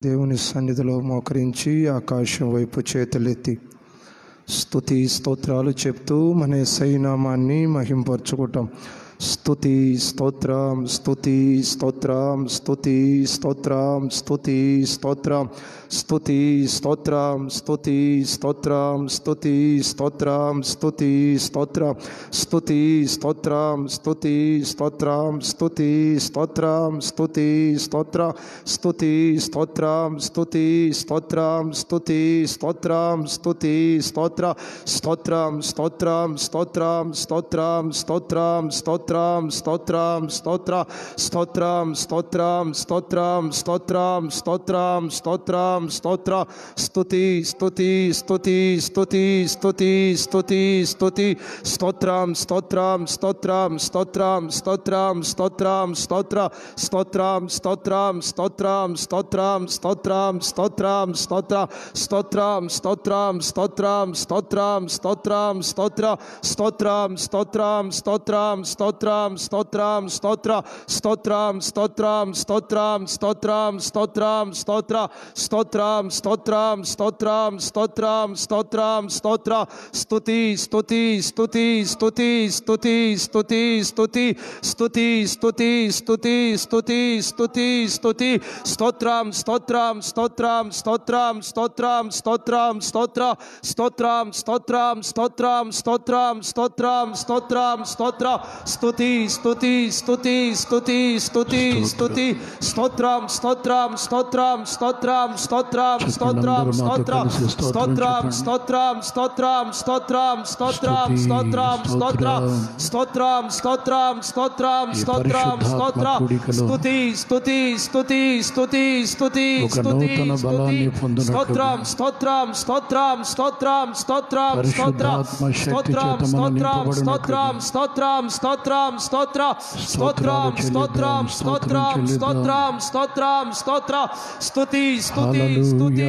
దేవుని సన్నిధిలో మోకరించి ఆకాశం వైపు చేతులెత్తి స్తుతి స్తోత్రాలు చెప్తూ మన సైనామాన్ని మహింపరచుకుంటాం స్తుతి స్తోత్రం స్తుతి స్తోత్రం స్తుతి స్తోత్రం స్తుతి స్తోత్రం స్తుతి స్తోత్రం స్తుతి స్తోత్రం స్తుతి స్తోత్రం స్తుతి స్తోత్రం స్తుతి స్తోత్రం స్తుతి స్తోత్రం స్తుతి స్తోత్రం స్తుతి స్తోత్ర స్తుతి స్తోత్రం స్తుతి స్తోత్రం స్తుతి స్తోత్రం స్తుతి స్తోత్ర స్తోత్రం స్తోత్రం స్తోత్రం స్తోత్రం స్తోత్రం స్తోత్రం స్తోత్రం స్తోత్ర స్తోత్రం స్తోత్రం స్తోత్రం స్తోత్రం స్తోత్రం స్తోత్రం స్తోత్ర స్తుతి స్తుతి స్తుతి స్తుతి స్తుతి స్తుతి స్తుతి స్తోత్రం స్తోత్రం స్తోత్రం స్తోత్రం స్తోత్రం స్తోత్రం స్తోత్ర స్తోత్రం స్తోత్రం స్తోత్రం స్తోత్రం స్తోత్రం స్తోత్రం స్తోత్ర స్తోత్రం స్తోత్రం స్తోత్రం స్తోత్రం స్తోత్రం స్తోత్ర స్తోత్రం స్తోత్రం స్తోత్రం స్తోత్రం స్తోత్రం స్తోత్ర స్తోత్రం స్తోత్రం స్తోత్రం స్తోత్రం స్తోత్రం స్తోత్ర స్తోత్రం స్తోత్రం స్తోత్రం స్తోత్రం స్తోత్రం స్తోత్ర స్తుతి స్తుతి స్తుతి స్తుతి స్తుతి స్తుతి స్తుతి స్తుతి స్తుతి స్తుతి స్తుతి స్తుతి స్తుతి స్తోత్రం స్తోత్రం స్తోత్రం స్తోత్రం స్తోత్రం స్తోత్రం స్తోత్ర స్తోత్రం స్తోత్రం స్తోత్రం స్తోత్రం స్తోత్రం స్తోత్రం స్తోత్ర స్తుతి స్తుతి స్తుతి స్తుతి స్తుతి స్తుతి స్తోత్రం స్తోత్రం స్తోత్రం స్తోత్రం స్తోత్రం స్తోత్రం స్తోత్ర స్తోత్రం స్తోత్రం స్తోత్రం స్తోత్రం స్తోత్రం స్తోత్రం స్తోత్ర స్తోత్రం స్తోత్రం స్తోత్రం స్తోత్రం స్తోత్ర స్తుతి స్తుతి స్తుతి స్తుతి స్తుతి ఒక స్తుతి నూతన బలాన్ని పొందినట్లుగా స్తోత్రం స్తోత్రం స్తోత్రం స్తోత్రం స్తోత్రం స్తోత్ర పరిశుద్ధాత్మ శక్తి స్తోత్రం చేత మనం స్తోత్రం నింపబడినట్లుగా స్తోత్రం స్తోత్రం స్తోత్ర స్తోత్రం స్తోత్రం స్తోత్రం స్తోత్రం స్తోత్రం స్తోత్ర స్తుతి స్తుతి స్తుతి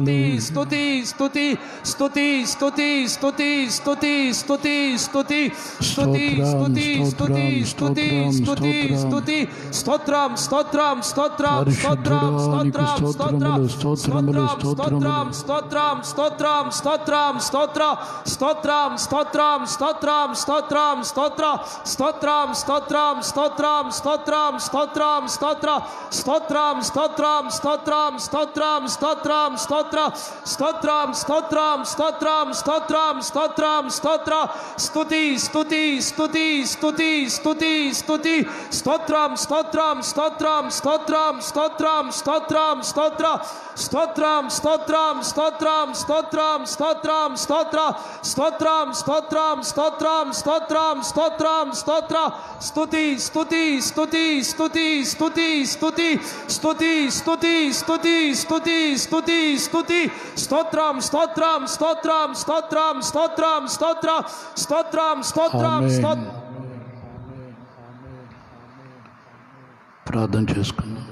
స్తుతి స్తుతి స్తుతి స్తుతి స్తుతి స్తుతి స్తుతి స్తుతి స్తుతి స్తుతి స్తుతి స్తుతి స్తుతి స్తుతి స్తోత్రం స్తోత్రం స్తోత్రం స్తోత్రం స్తోత్రం స్తోత్రం స్తోత్రం స్తోత్రం స్తోత్రం స్తోత్రం స్తోత్ర స్తోత్రం స్తోత్రం స్తోత్రం స్తోత్రం స్తోత్ర స్తోత్రం స్తోత్రం స్తోత్రం స్తోత్రం స్తోత్రం స్తోత్ర స్తోత్రం స్తోత్రం స్తోత్రం స్తోత్రం స్తోత్రం స్తోత్ర స్తోత్రం స్తోత్రం స్తోత్రం స్తోత్రం స్తోత్రం స్తోత్ర స్తుతి స్తుతి స్తుతి స్తుతి స్తుతి స్తుతి స్తోత్రం స్తోత్రం స్తోత్రం స్తోత్రం స్తోత్రం స్తోత్రం స్తోత్ర స్తోత్రం స్తోత్రం స్తోత్రం స్తోత్రం స్తోత్రం స్తోత్ర స్తోత్రం స్తోత్రం స్తోత్రం స్తోత్రం స్తోత్రం స్తోత్ర స్తుతి స్తుతి స్తుతి స్తుతి స్తుతి స్తుతి స్తుతి స్తుతి స్తుతి స్తుతి స్తుతి స్తుతి స్తోత్రం స్తోత్రం స్తోత్రం స్తోత్రం స్తోత్రం స్తోత్ర స్తోత్రం స్తోత్రం ఆమేన్. స్తోత్రం ప్రార్థన చేసుకుందాం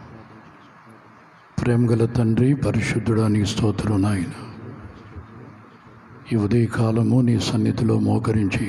ప్రేమగల తండ్రి పరిశుద్ధుడా నీ స్తోత్రం నాయన ఈ ఉదయకాలము నీ సన్నిధిలో మోకరించి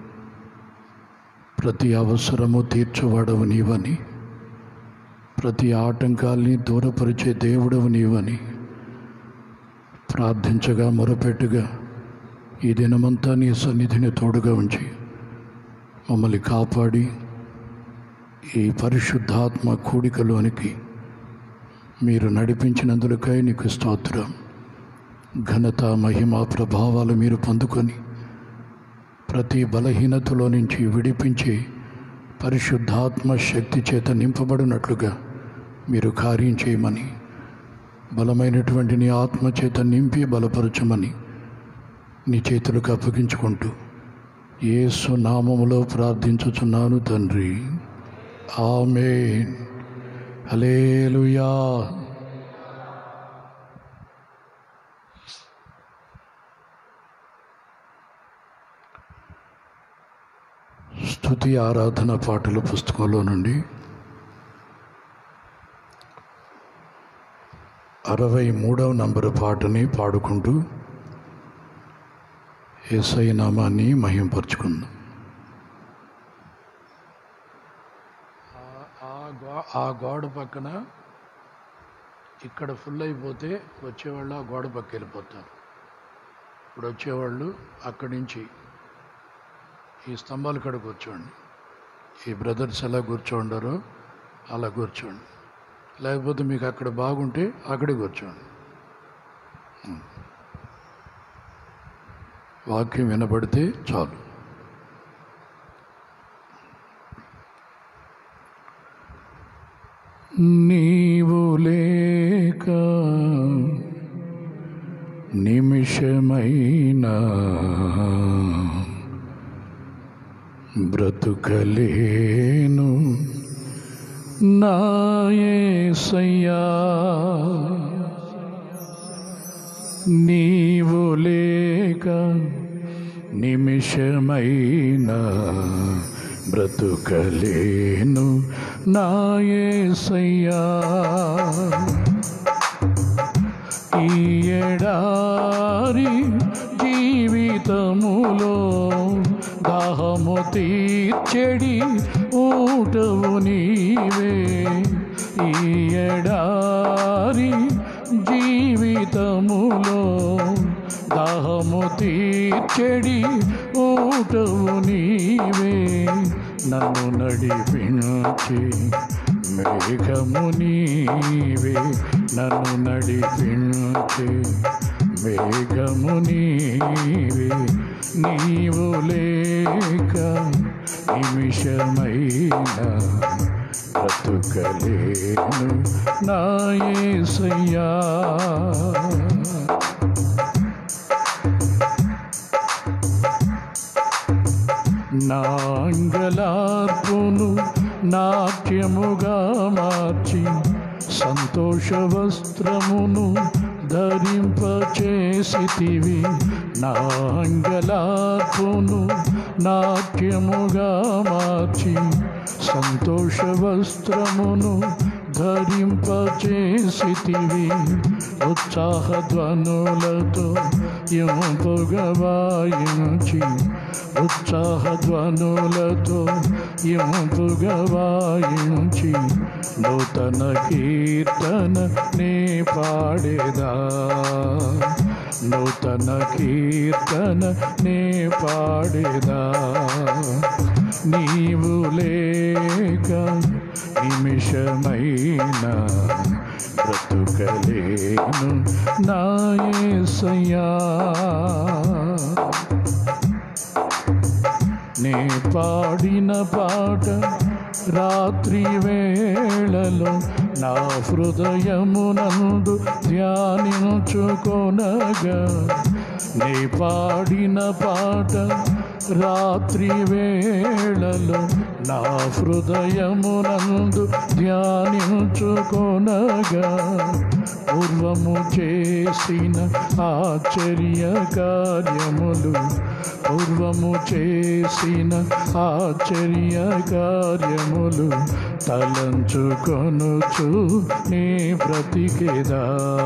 ప్రతి అవసరము తీర్చవాడవు నీవని ప్రతి ఆటంకాల్ని దూరపరిచే దేవుడవు నీవని ప్రార్థించగా మొరపెట్టుగా ఈ దినమంతా నీ సన్నిధిని తోడుగా ఉంచి మమ్మల్ని కాపాడి ఈ పరిశుద్ధాత్మ కూడికలోనికి మీరు నడిపించినందులకై నీకు స్తోత్రం ఘనత మహిమ ప్రభావాలు మీరు పొందుకొని ప్రతి బలహీనతలో నుంచి విడిపించి పరిశుద్ధాత్మ శక్తి చేత నింపబడినట్లుగా మీరు కార్యం చేయమని బలమైనటువంటి నీ ఆత్మ చేత నింపి బలపరచమని నీ చేతులకు అప్పగించుకుంటూ యేసు నామములో ప్రార్థించుచున్నాను తండ్రి ఆమేన్ హల్లెలూయా స్తుతి ఆరాధన పాటల పుస్తకంలో నుండి అరవై మూడవ నంబరు పాటని పాడుకుంటూ ఏసై నామాన్ని మహింపరుచుకుందాం ఆ గోడ పక్కన ఇక్కడ ఫుల్ అయిపోతే వచ్చేవాళ్ళు ఆ గోడ పక్క వెళ్ళిపోతారు ఇప్పుడు వచ్చేవాళ్ళు అక్కడి నుంచి ఈ స్తంభాల కాడ కూర్చోండి ఈ బ్రదర్స్ ఎలా కూర్చోండారో అలా కూర్చోండి లేకపోతే మీకు అక్కడ బాగుంటే అక్కడే కూర్చోండి ఉం. వాక్యం వినబడితే చాలు నీవు లేక నిమిషమైనా బ్రతుకలేను నాయసయ్యా నీవు లేక నిమిషమైనా బ్రతుకలేను నాయసయ్యా ఈ ఎడారి జీవితములో దాహము తీర్చెడి ఊటవు నీవే ఈ ఎడారి జీవితములో దాహము తీర్చెడి ఊటవు నీవే నన్ను నడిపించి మేఘము నీవే నన్ను నడిపించి మేఘము నీవే నీవు లేక నిమిషమైన బ్రతుకలేను నాయసయ్యా నాంగలార్పును నాట్యముగా మార్చి సంతోష వస్త్రమును ధరింపచేసితివి నాంగలార్పును నాట్యముగా మార్చి సంతోష వస్త్రమును ధరింపచేసితివి ఉత్సాహధ్వనులతో ఇంపుగా వాయించి ఉత్సాహధ్వనులతో ఇంపుగా వాయించి నూతన కీర్తన నే పాడేదా నూతన కీర్తన నే పాడేదా నీవు లేక నిమిషమైన బ్రతుకలేను నాయసయ్యా నే పాడిన పాట రాత్రి వేళలో నా హృదయమునందు ధ్యానించుకొనగా నే పాడిన పాట రాత్రి వేళలో నా హృదయమునందు ధ్యానించుకొనగా పూర్వము చేసిన ఆశ్చర్య కార్యములు పూర్వము చేసిన ఆశ్చర్య కార్యములు తలంచుకొనుచు నీ బ్రతికేదా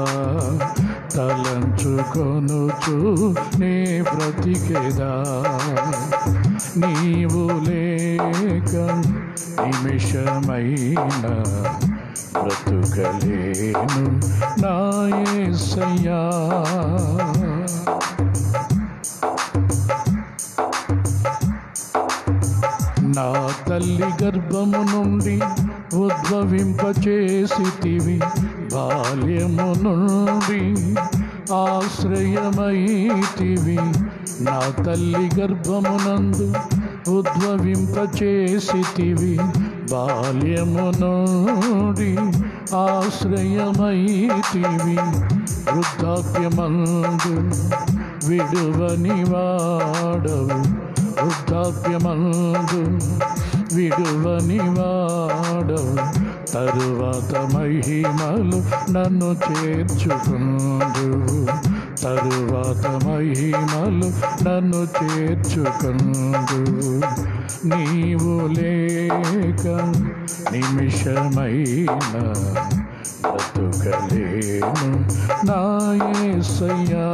తలంచుకొనుచు నీ బ్రతికేదా నీవు లేక నిమిషమైన బ్రతుకలేను నాయసయ్యా నా తల్లి గర్భము నుండి ఉద్భవింపచేసితివి బాల్యము నుండి ఆశ్రయమైతివి నా తల్లి గర్భమునందు ఉద్భవింపచేసితివి బాల్యము నుండి ఆశ్రయమైతివి వృద్ధాప్యమందు విడువని వాడవు వృద్ధాప్యమందు విడువని వాడవు తరువాత మహిమలు నన్ను చేర్చుకుందు తరువాత మహిమలు నన్ను చేర్చుకుందు నీవు లేక నిమిషమైన బ్రతుకలేను నాయసయ్యా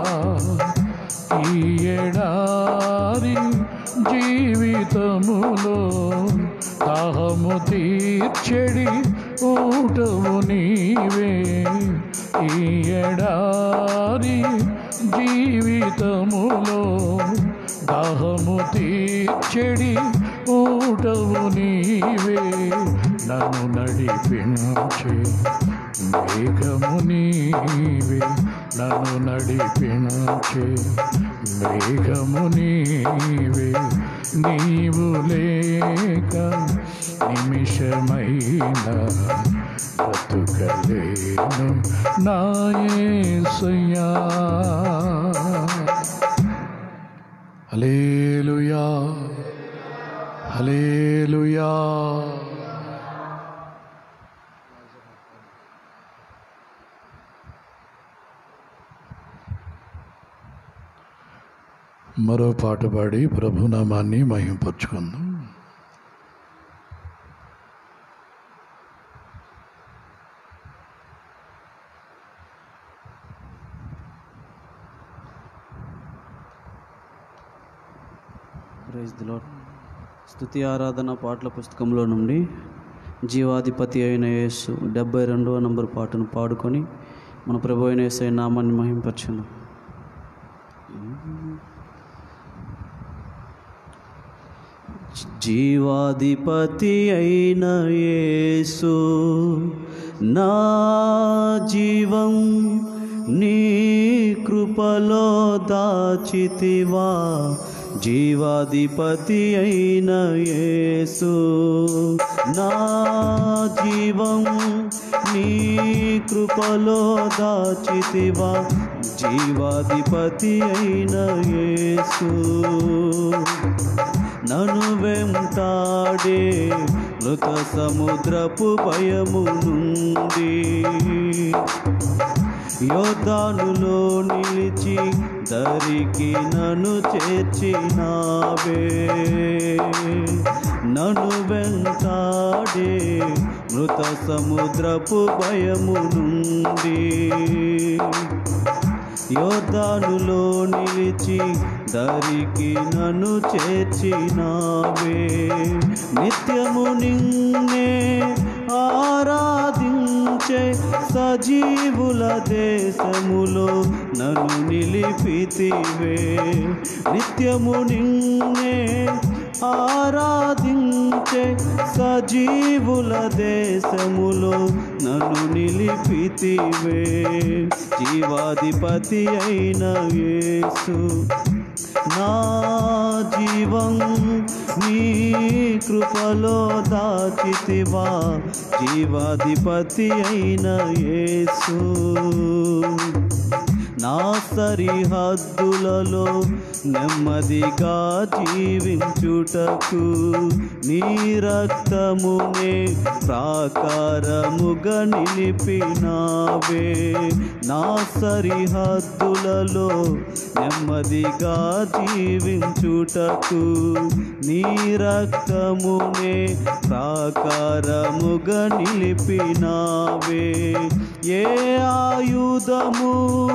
ఈ ఎడారి జీవితములో దాహము తీర్చెడి ఊటవు నీవే ఈ ఎడారి జీవితములో దాహము తీర్చెడి ఊటవు నీవే నన్ను నడిపించే మేఘము నీవే నన్ను నడిపించే మేఘము నీవే నీవు లేక నిమిషమైన బ్రతుకలేను నాయసయ్యా హలేలుయా హలేలుయా మరో పాట పాడి ప్రభునామాన్ని మహింపరుచుకుందాం ప్రైజ్ ది లార్డ్ స్తుతి ఆరాధన పాటల పుస్తకంలో నుండి జీవాధిపతి అయిన యేసు డెబ్బై రెండవ నంబర్ పాటను పాడుకొని మన ప్రభు అయిన యేసు నామాన్ని మహింపరచును జీవాధిపతి అయిన యేసు నా జీవం నీ కృపలో దాచితివా జీవాధిపతి అయిన యేసు నా జీవం నీ కృపలో దాచితివా జీవాధిపతి అయిన యేసు నన్ను వెంటాడే మృత సముద్రపు భయము నుండి యోధానులో నిలిచి దరికి నన్ను చేర్చినావే నన్ను వెంటాడే మృత సముద్రపు భయము నుండి యోధానులో నిలిచి దరికి నన్ను చేర్చినావే నిత్యము నిన్నే ఆరాధించే సజీవుల దేశములో నన్ను నిలిపితివే నిత్యము నిన్నే ఆరాధించే సజీవుల దేశములో నన్ను నిలిపితివే జీవాధిపతి అయిన యేసు నా జీవం నీ కృపలో దాచితివా జీవాధిపతి అయిన యేసు నా సరిహద్దులలో నెమ్మదిగా జీవించుటకు నీ రక్తమునే ప్రాకారముగా నిలిపినావే నా సరిహద్దులలో నెమ్మదిగా జీవించుటకు నీ రక్తమునే ప్రాకారముగా నిలిపినావే ఏ ఆయుధము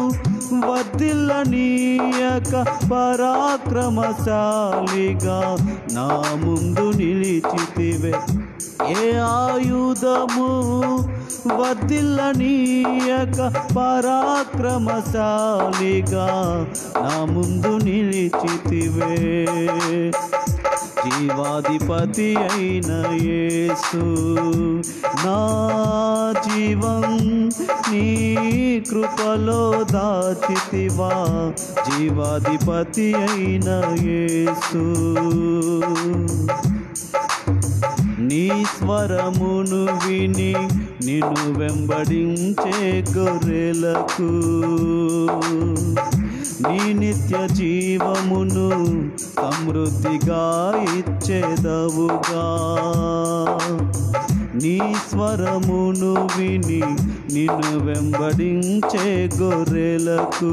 వర్ధిల్లనీయక పరాక్రమశాలిగా నా ముందు నిలిచితివే ఏ ఆయుధము వర్ధిల్లనీయక పరాక్రమశాలిగా నా ముందు నిలిచితివే జీవాధిపతి అయిన యేసు నా జీవం నీ కృపలో దాచితివా జీవాధిపతి అయిన యేసు నీ స్వరమును విని నిన్ను వెంబడించే గొర్రెలకు నీ నిత్య జీవమును సమృద్ధిగా ఇచ్చేదవుగా నీ స్వరమును విని నిన్ను వెంబడించే గొర్రెలకు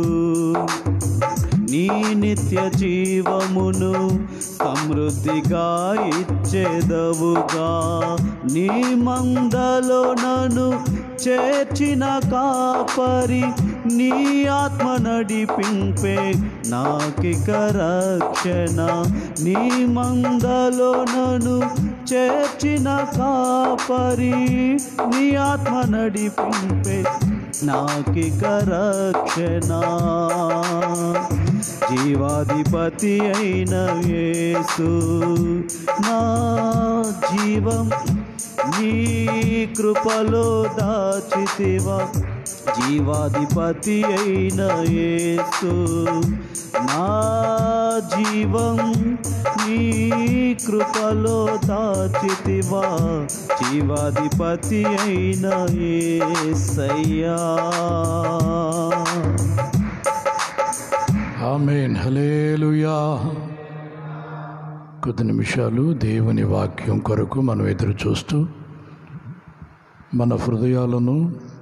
నీ నిత్య జీవమును సమృద్ధిగా ఇచ్చేదవుగా నీ మందలో నన్ను చేర్చిన కాపరి నీ ఆత్మ నడిపింపే నాకిక రక్షణ నీ మందలో నన్ను చేర్చిన కాపరి నీ ఆత్మ నడిపింపే నాకిక రక్షణ జీవాధిపతి అయిన యేసు నా జీవం నీ కృపలో దాచితివా జీవాధిపతి అయిన యేసు నా జీవం నీ కృపలో దాచితివా జీవాధిపతి అయిన యేసయ్యా ఆమెన్ హలేలుయా కొద్ది నిమిషాలు దేవుని వాక్యం కొరకు మనం ఎదురు చూస్తూ మన హృదయాలను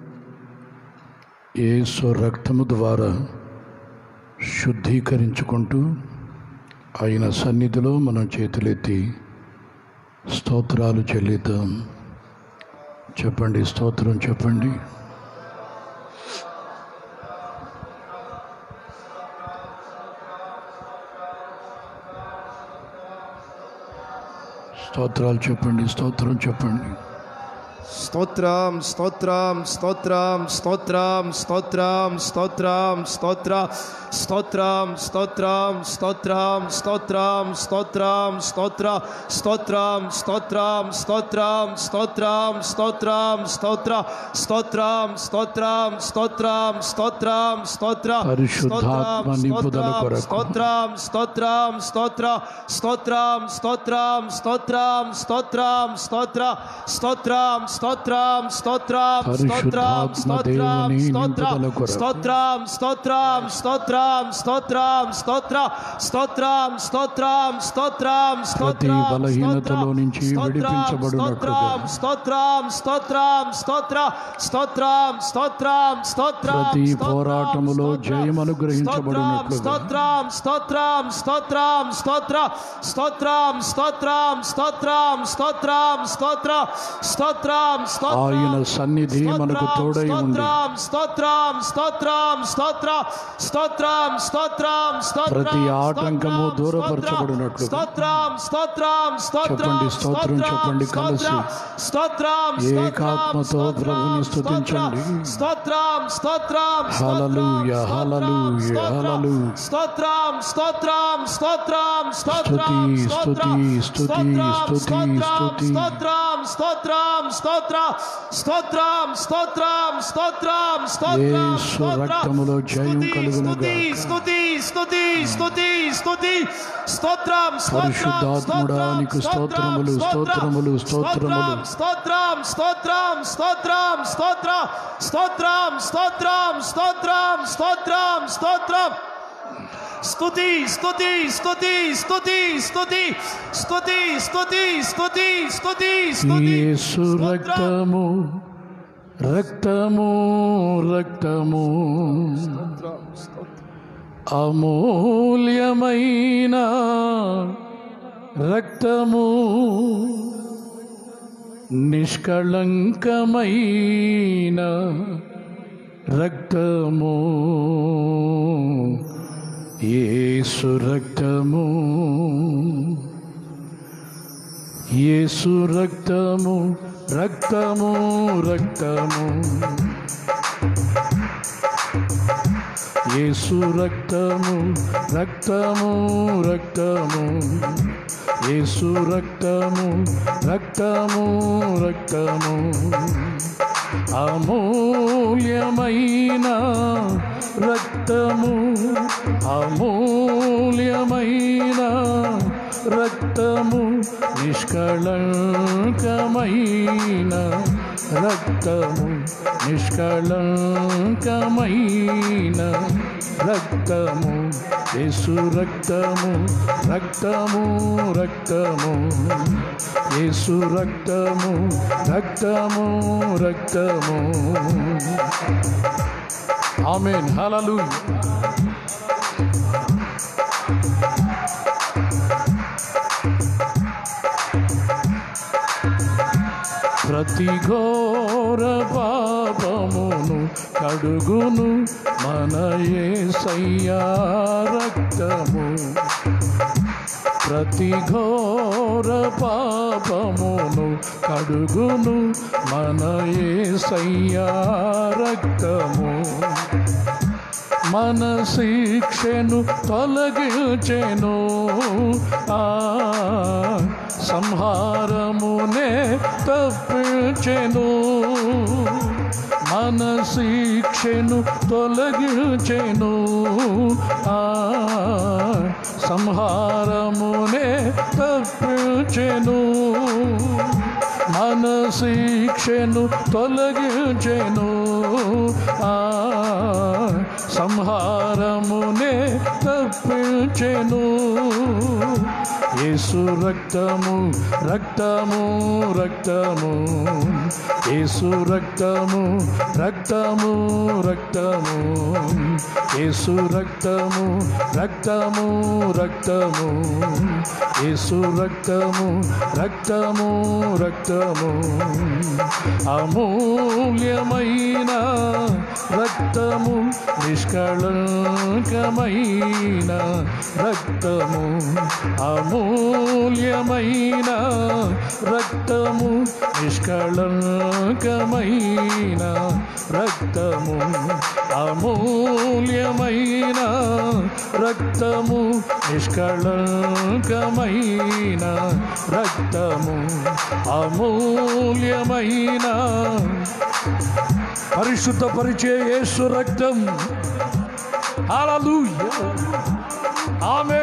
యేసు రక్తము ద్వారా శుద్ధీకరించుకుంటూ ఆయన సన్నిధిలో మనం చేతులెత్తి స్తోత్రాలు చెల్లిద్దాం చెప్పండి స్తోత్రం చెప్పండి స్తోత్రాలు చెప్పండి స్తోత్రం చెప్పండి స్తోత్రం స్తోత్రం స్తోత్రం స్తోత్రం స్తోత్రం స్తోత్రం స్తోత్ర స్తోత్రం స్తోత్రం స్తోత్రం స్తోత్రం స్తోత్రం స్తోత్ర స్తోత్రం స్తోత్రం స్తోత్రం స్తోత్రం స్తోత్రం స్తోత్ర స్తోత్రం స్తోత్రం స్తోత్రం స్తోత్రం స్తోత్ర పరిశుద్ధాత్మ నింపుదల కొరకు. స్తోత్రం స్తోత్రం స్తోత్ర స్తోత్రం స్తోత్రం స్తోత్రం స్తోత్రం స్తోత్ర స్తోత్రం స్తోత్రం స్తోత్రం స్తోత్రం పరిశుద్ధాత్మ దేవుని నింపుదల కొరకు. స్తోత్రం స్తోత్రం స్తోత్రం స్తోత్రం స్తోత్ర స్తోత్రం స్తోత్రం స్తోత్రం ప్రతి బలహీనతలో నుంచి విడిపించబడినట్లుగా. స్తోత్రం స్తోత్రం స్తోత్ర స్తోత్రం స్తోత్రం స్తోత్రం ప్రతి స్తోత్రం, పోరాటములో స్తోత్రం, జయం అనుగ్రహించబడినట్లుగా. స్తోత్రం స్తోత్రం స్తోత్రం స్తోత్ర స్తోత్రం స్తోత్రం స్తోత్రం స్తోత్రం స్తోత్ర స్తోత్రం స్తోత్రం ఆయన సన్నిధి మనకు తోడై ఉంది స్తోత్రం స్తోత్రం స్తోత్ర స్తోత్రం స్తోత్రం స్తోత్రం ప్రతి ఆటంకము స్తోత్రం, దూరపరచబడినట్లుగా. స్తోత్రం స్తోత్రం స్తోత్రం చెప్పండి, స్తోత్రం చెప్పండి కలిసి. స్తోత్రం ఏకాత్మతో ప్రభుని స్తుతించండి. స్తోత్రం స్తోత్రం హల్లెలూయా, హల్లెలూయా, హల్లెలూయా. స్తోత్రం స్తోత్రం స్తోత్రం స్తోత్రం స్తుతి, స్తుతి, స్తుతి, స్తుతి, స్తుతి. స్తోత్రం స్తోత్రం స్తోత్ర స్తోత్రం స్తోత్రం స్తోత్రం స్తోత్రం యేసు రక్తములో జయం కలుగునుగాక. స్తుతి స్తుతి స్తుతి స్తుతి స్తోత్రం పరిశుద్ధాత్ముడా, నీకు స్తోత్రములు, స్తోత్రములు, స్తోత్రములు. స్తోత్రం స్తోత్రం స్తోత్రం స్తోత్ర స్తోత్రం స్తోత్రం స్తోత్రం స్తోత్రం స్తోత్రం స్తుతి స్తుతి స్తుతి స్తుతి స్తుతి స్తుతి స్తుతి స్తుతి స్తుతి స్తుతి యేసు రక్తము రక్తము రక్తము అమూల్యమైన రక్తము నిష్కళంకమైన రక్తము యేసు రక్తము యేసు రక్తము రక్తము రక్తము యేసు రక్తము రక్తము రక్తము యేసు రక్తము రక్తము రక్తము అమూల్యమైన రక్తము అమూల్యమైన రక్తము నిష్కళంకమైన రక్తము నిష్కళంకమైన రక్తము యేసు రక్తము రక్తము రక్తము యేసు రక్తము రక్తము రక్తము ఆమెన్ హల్లెలూయా ప్రతి ఘోర పాపమును కడుగును మన యేసయ్యా రక్తము ప్రతి ఘోర ఘోర పాపమును కడుగును మన యేసయ్యా రక్తము మన శిక్షను తొలగించెను ఆ సంహారమునే తప్పించెను మన శిక్షను తొలగించెను ఆ సంహారమునే తప్పించెను మన శిక్షను తొలగించెను ఆ సంహారమునే తప్పించెను యేసు రక్తము రక్తము రక్తము యేసు రక్తము రక్తము రక్తము యేసు రక్తము రక్తము రక్తము యేసు రక్తము రక్తము రక్తము అమూల్యమైన రక్తము నిష్కళంకమైన రక్తము అమూల్యమైన రక్తము నిష్కళంకమైన రక్తము అమూల్యమైన రక్తము నిష్కళంకమైన రక్తము అమూల్యమైన పరిశుద్ధపరిచే యేసు రక్తం హల్లెలూయా ఆమె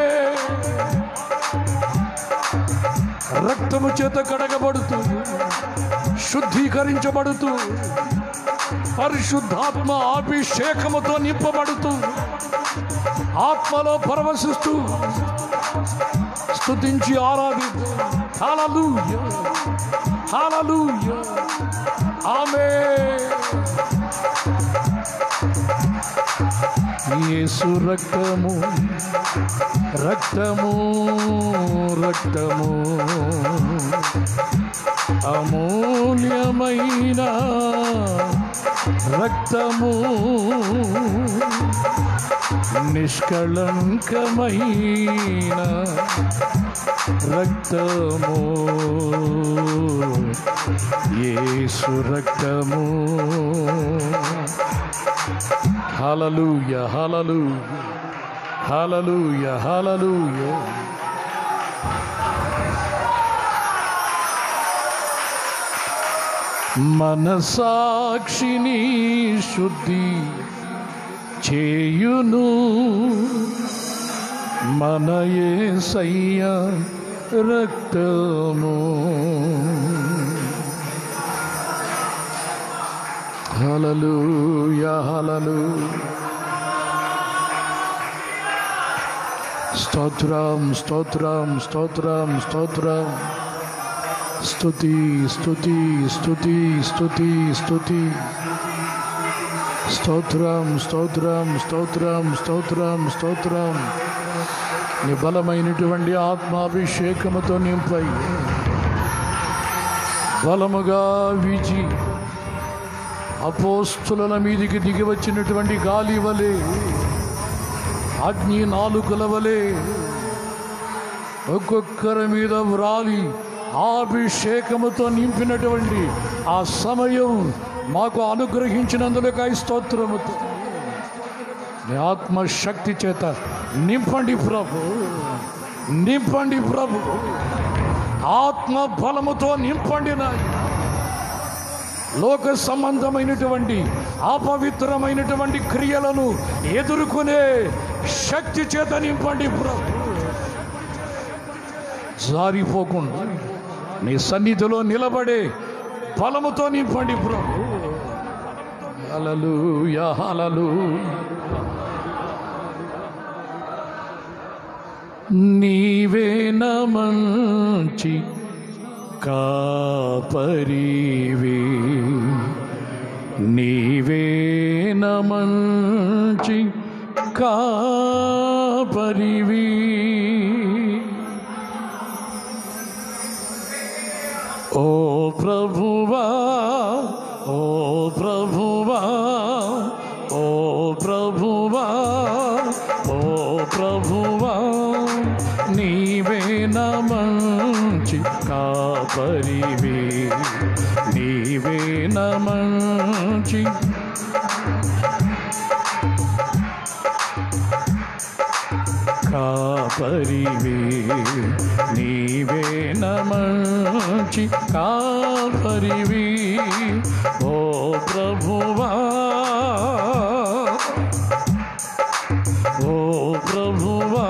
రక్తము చేత కడగబడుతూ శుద్ధీకరించబడుతూ పరిశుద్ధాత్మ అభిషేకముతో నింపబడుతూ ఆత్మలో పరవశిస్తూ స్తుతించి ఆరాధి హల్లెలూయా హల్లెలూయా ఆమె యేసు రక్తము రక్తము రక్తము అమూల్యమైన రక్తము నిష్కళంకమైన రక్తము యేసు రక్తము హలలుయ హలలు హలలుయ హలలుయ మనసాక్షిని శుద్ధి చేయును మన యేసయ్య రక్తము హలలుయ హలలు స్తోత్రం స్తోత్రం స్తోత్రం స్తోత్రం స్తుతి స్తుతి స్తుతి స్తుతి స్తుతి స్తోత్రం స్తోత్రం స్తోత్రం స్తోత్రం స్తోత్రం నీ బలమైనటువంటి ఆత్మాభిషేకముతో నింపై బలముగా విజి అపోస్తుల మీదికి దిగి వచ్చినటువంటి గాలి వలె అగ్ని నాలుకల వలె ఒక్కొక్కరి మీద వ్రాలి అభిషేకముతో నింపినటువంటి ఆ సమయం మాకు అనుగ్రహించినందులకై స్తోత్రముతో నీ ఆత్మశక్తి చేత నింపండి ప్రభు నింపండి ప్రభు ఆత్మ బలముతో నింపండి నాయ లోక సంబంధమైనటువంటి అపవిత్రమైనటువంటి క్రియలను ఎదుర్కొనే శక్తి చేత నింపండి ప్రభు జారిపోకుండా నీ సన్నిధిలో నిలబడే బలముతో నింపండి ప్రభు హలలు హలలు నీవే మంచి కాపరివి నీవే మంచి కాపరివి ఓ ప్రభువా ఓ ప్రభువా ఓ ప్రభువా ఓ ప్రభువా నీవే నమంచి కాపరివి నీవే నమంచి కాపరివి నీవే నమంచి కాపరివి ఓ ప్రభువా ఓ ప్రభువా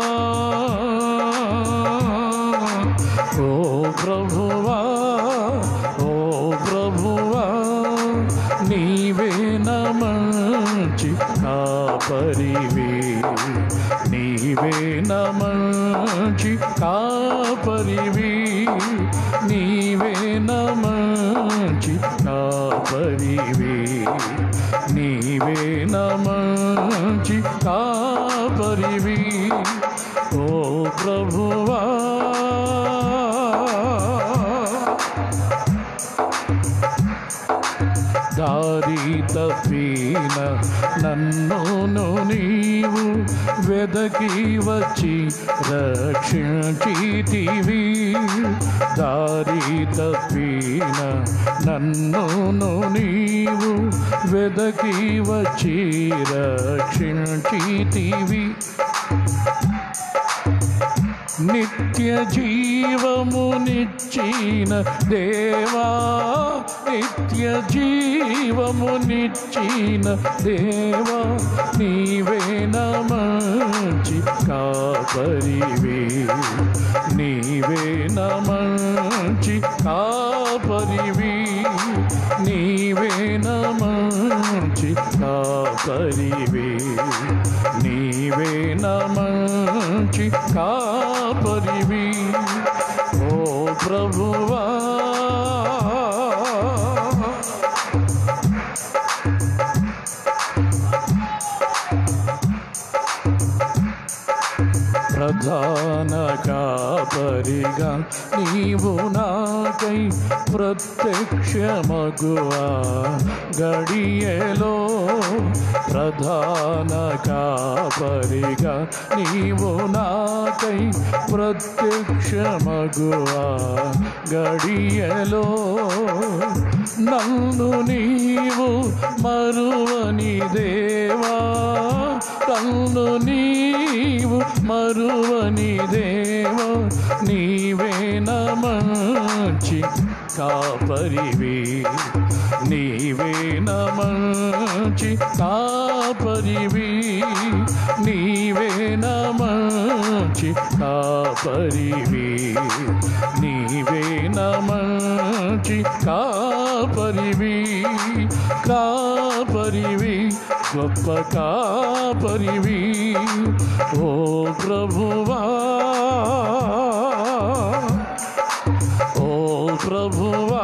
ఓ ప్రభువా ఓ ప్రభువా నీవే నమంచి కాపరివి నీవే నమంచి కాపరివి నీవే నమంచి కాపరివి నీవే నమంచి కాపరివి ఓ ప్రభువా దారి తప్పిన నన్ను నీవు వెదకి వచ్చి రక్షించితివి దారి తప్పిన నన్ను నీవు వెదకి వచ్చి రక్షించితివి నిత్య జీవమునిచ్చిన దేవా నిత్య జీవమునిచ్చిన దేవా నీవే నమంచి కాపరివి నీవే నమంచి కాపరివి నీవే నమంచి కాపరివి నీవే నమంచి కాపరివి ఓ ప్రభువా ప్రధాన కాపరిగా నీవు నాకై ప్రత్యక్షమగువా గడియలో ప్రధాన కాపరిగా నీవు నాకై ప్రత్యక్షమగువా గడియలో నన్ను నీవు మరువని దేవా నన్ను నీవు మరువని దేవా నీవే నమంచి కాపరివి నీవే నమంచి కాపరివి నీవే నమంచి కాపరివి నీవే నమంచి కాపరివి కాపరివి గొప్ప కాపరివి ఓ ప్రభువా ఓ ప్రభువా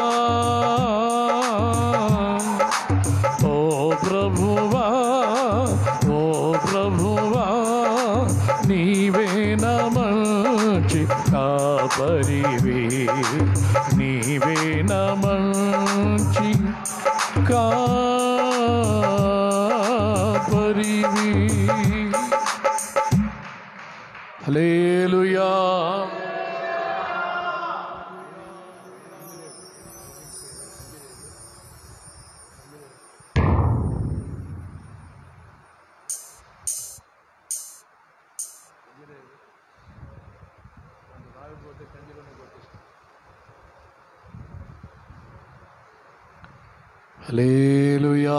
ఓ ప్రభువా ఓ ప్రభువా నీవే నమంచి కాపరివి నీవే నమంచి కాపరివి హల్లెలూయా హల్లెలూయా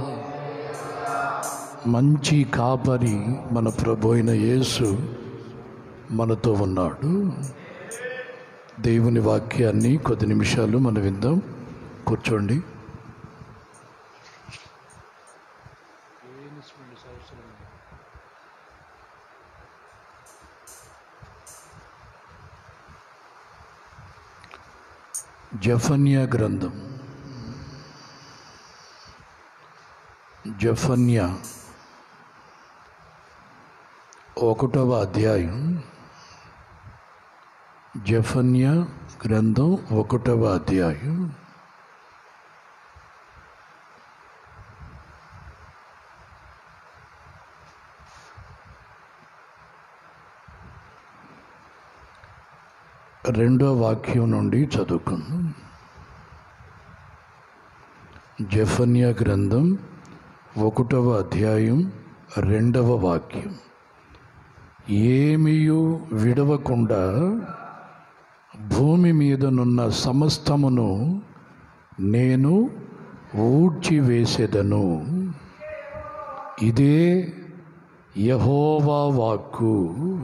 మంచి కాపరి మన ప్రభు అయిన యేసు మనతో ఉన్నాడు దేవుని వాక్యాన్ని కొద్ది నిమిషాలు మనం విందాం కూర్చోండి జఫన్యా గ్రంథం జఫన్యా ఒకటవ అధ్యాయం జఫన్యా గ్రంథం ఒకటవ అధ్యాయం రెండో వాక్యం నుండి చదువుకుందాం జఫన్యా గ్రంథం ఒకటవ అధ్యాయం రెండవ వాక్యం ఏమియు విడవకుండా భూమి మీదనున్న సమస్తమును నేను ఊడ్చివేసెదను ఇదే యహోవా వాక్కు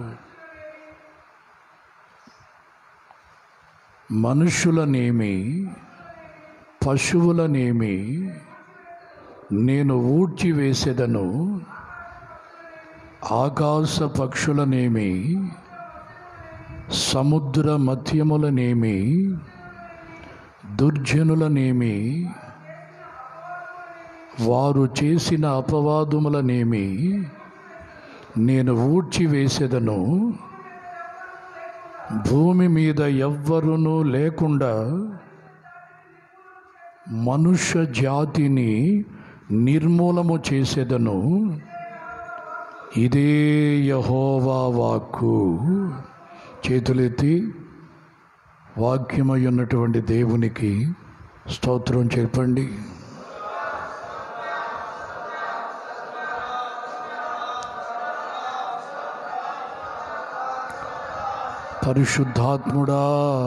మనుషులనేమి పశువులనేమి నేను ఊడ్చివేసెదను ఆకాశ పక్షులనేమి సముద్ర మధ్యములనేమి దుర్జనులనేమి వారు చేసిన అపవాదములనేమి నేను ఊడ్చివేసెదను భూమి మీద ఎవ్వరునూ లేకుండా మనుష్య జాతిని నిర్మూలము చేసేదను ఇదే యహోవా వాక్కు చేతులెత్తి వాక్యమై ఉన్నటువంటి దేవునికి స్తోత్రం చెప్పండి పరిశుద్ధాత్ముడా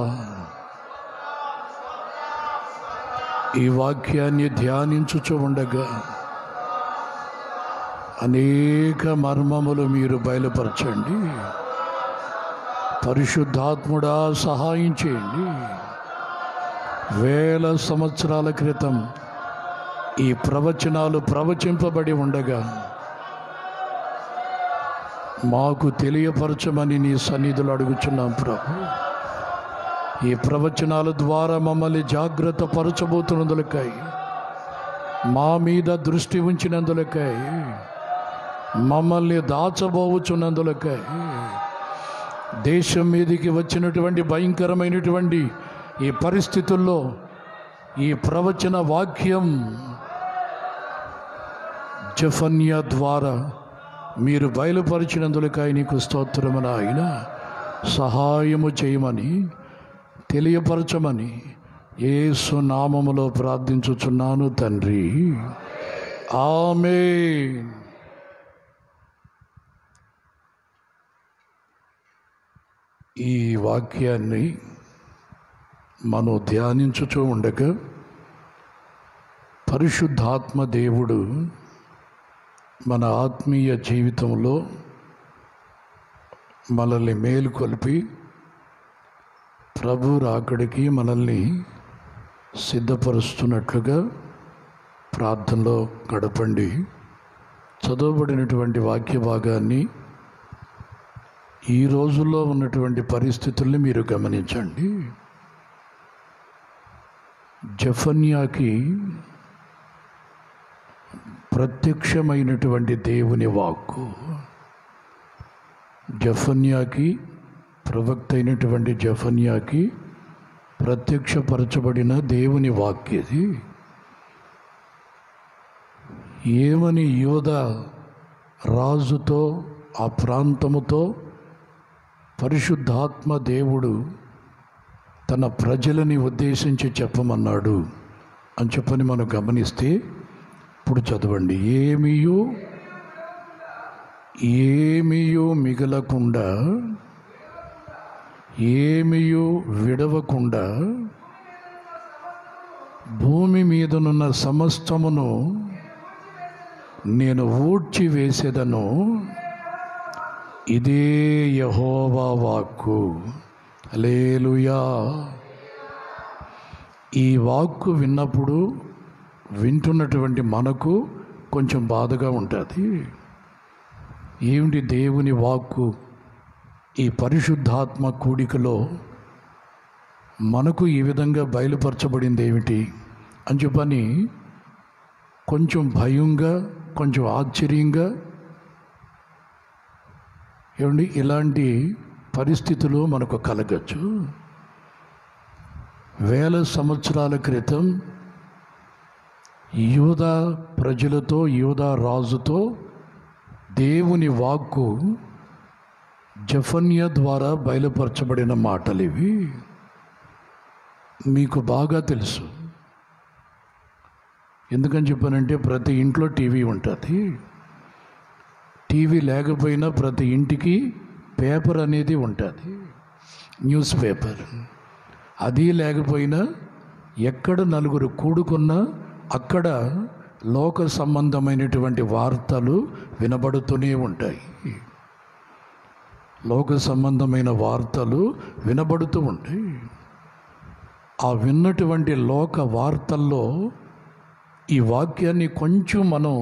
ఈ వాక్యాన్ని ధ్యానించుచు ఉండగా అనేక మర్మములు మీరు బయలుపరచండి పరిశుద్ధాత్ముడా సహాయం చేయండి వేల సంవత్సరాల క్రితం ఈ ప్రవచనాలు ప్రవచింపబడి ఉండగా మాకు తెలియపరచమని నీ సన్నిధులు అడుగుచున్నాం ప్రభు ఈ ప్రవచనాల ద్వారా మమ్మల్ని జాగ్రత్త పరచబోతున్నందులకై మా మీద దృష్టి ఉంచినందులకై మమ్మల్ని దాచబోవుచున్నందులకై దేశం మీదకి వచ్చినటువంటి భయంకరమైనటువంటి ఈ పరిస్థితుల్లో ఈ ప్రవచన వాక్యం జఫన్యా ద్వారా మీరు బయలుపరిచినందులకై నీకు స్తోత్రమని ఆయన సహాయము చేయమని తెలియపరచమని యేసు నామములో ప్రార్థించుచున్నాను తండ్రి ఆమె ఈ వాక్యాన్ని మనం ధ్యానించుచూ ఉండగా పరిశుద్ధాత్మ దేవుడు మన ఆత్మీయ జీవితంలో మనల్ని మేలుకొల్పి ప్రభు రాకడికి మనల్ని సిద్ధపరుస్తున్నట్లుగా ప్రార్థనలో గడపండి చదవబడినటువంటి వాక్య భాగాన్ని ఈ రోజుల్లో ఉన్నటువంటి పరిస్థితుల్ని మీరు గమనించండి జఫన్యాకి ప్రత్యక్షమైనటువంటి దేవుని వాక్కు జఫన్యాకి ప్రవక్త అయినటువంటి జఫన్యాకి ప్రత్యక్షపరచబడిన దేవుని వాక్యది ఏమని యోధ రాజుతో ఆ ప్రాంతముతో పరిశుద్ధాత్మ దేవుడు తన ప్రజలని ఉద్దేశించి చెప్పమన్నాడు అని చెప్పని మనం గమనిస్తే ఇప్పుడు చదవండి ఏమియు ఏమియు మిగలకుండా ఏమియు విడవకుండా భూమి మీదనున్న సమస్తమును నేను ఊడ్చి వేసేదను ఇదే యహోవా వాక్కు లేలుయా ఈ వాక్కు విన్నప్పుడు వింటున్నటువంటి మనకు కొంచెం బాధగా ఉంటుంది ఏమిటి దేవుని వాక్కు ఈ పరిశుద్ధాత్మ కూడికలో మనకు ఈ విధంగా బయలుపరచబడింది ఏమిటి అని చెప్పని కొంచెం భయంగా కొంచెం ఆశ్చర్యంగా ఏమండి ఇలాంటి పరిస్థితులు మనకు కలగచ్చు వేల సంవత్సరాల క్రితం యూదా ప్రజలతో యూదా రాజుతో దేవుని వాక్కు జఫన్య ద్వారా బయలుపరచబడిన మాటలు ఇవి మీకు బాగా తెలుసు ఎందుకని చెప్పానంటే ప్రతి ఇంట్లో టీవీ ఉంటుంది టీవీ లేకపోయినా ప్రతి ఇంటికి పేపర్ అనేది ఉంటుంది న్యూస్ పేపర్ అది లేకపోయినా ఎక్కడ నలుగురు కూడుకున్నా అక్కడ లోక సంబంధమైనటువంటి వార్తలు వినబడుతూనే ఉంటాయి లోక సంబంధమైన వార్తలు వినబడుతూ ఉంటాయి ఆ విన్నటువంటి లోక వార్తల్లో ఈ వాక్యాన్ని కొంచెం మనం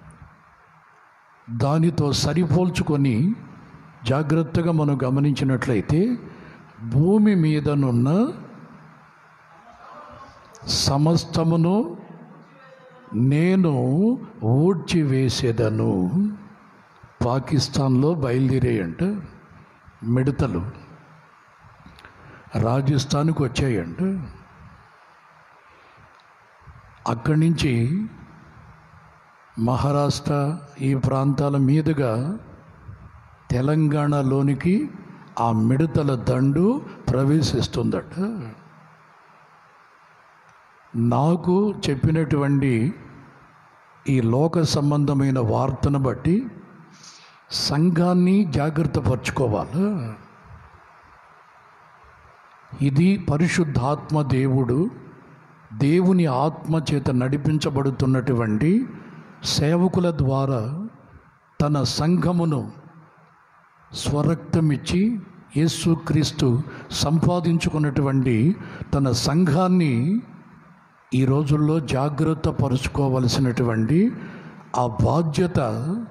దానితో సరిపోల్చుకొని జాగ్రత్తగా మనం గమనించినట్లయితే భూమి మీదనున్న సమస్తమును నేను ఊడ్చివేసేదను పాకిస్తాన్లో బయలుదేరాయంట మిడతలు రాజస్థాన్కి వచ్చాయంట అక్కడి నుంచి మహారాష్ట్ర ఈ ప్రాంతాల మీదుగా తెలంగాణలోనికి ఆ మిడతల దండు ప్రవేశిస్తుందట నాకు చెప్పినటువంటి ఈ లోక సంబంధమైన వార్తను బట్టి సంఘాన్ని జాగ్రత్త పరచుకోవాలి ఇది పరిశుద్ధాత్మ దేవుడు దేవుని ఆత్మ చేత నడిపించబడుతున్నటువంటి సేవకుల ద్వారా తన సంఘమును స్వరక్తమిచ్చి యేసుక్రీస్తు సంపాదించుకున్నటువంటి తన సంఘాన్ని ఈ రోజుల్లో జాగ్రత్త పరుచుకోవలసినటువంటి ఆ బాధ్యత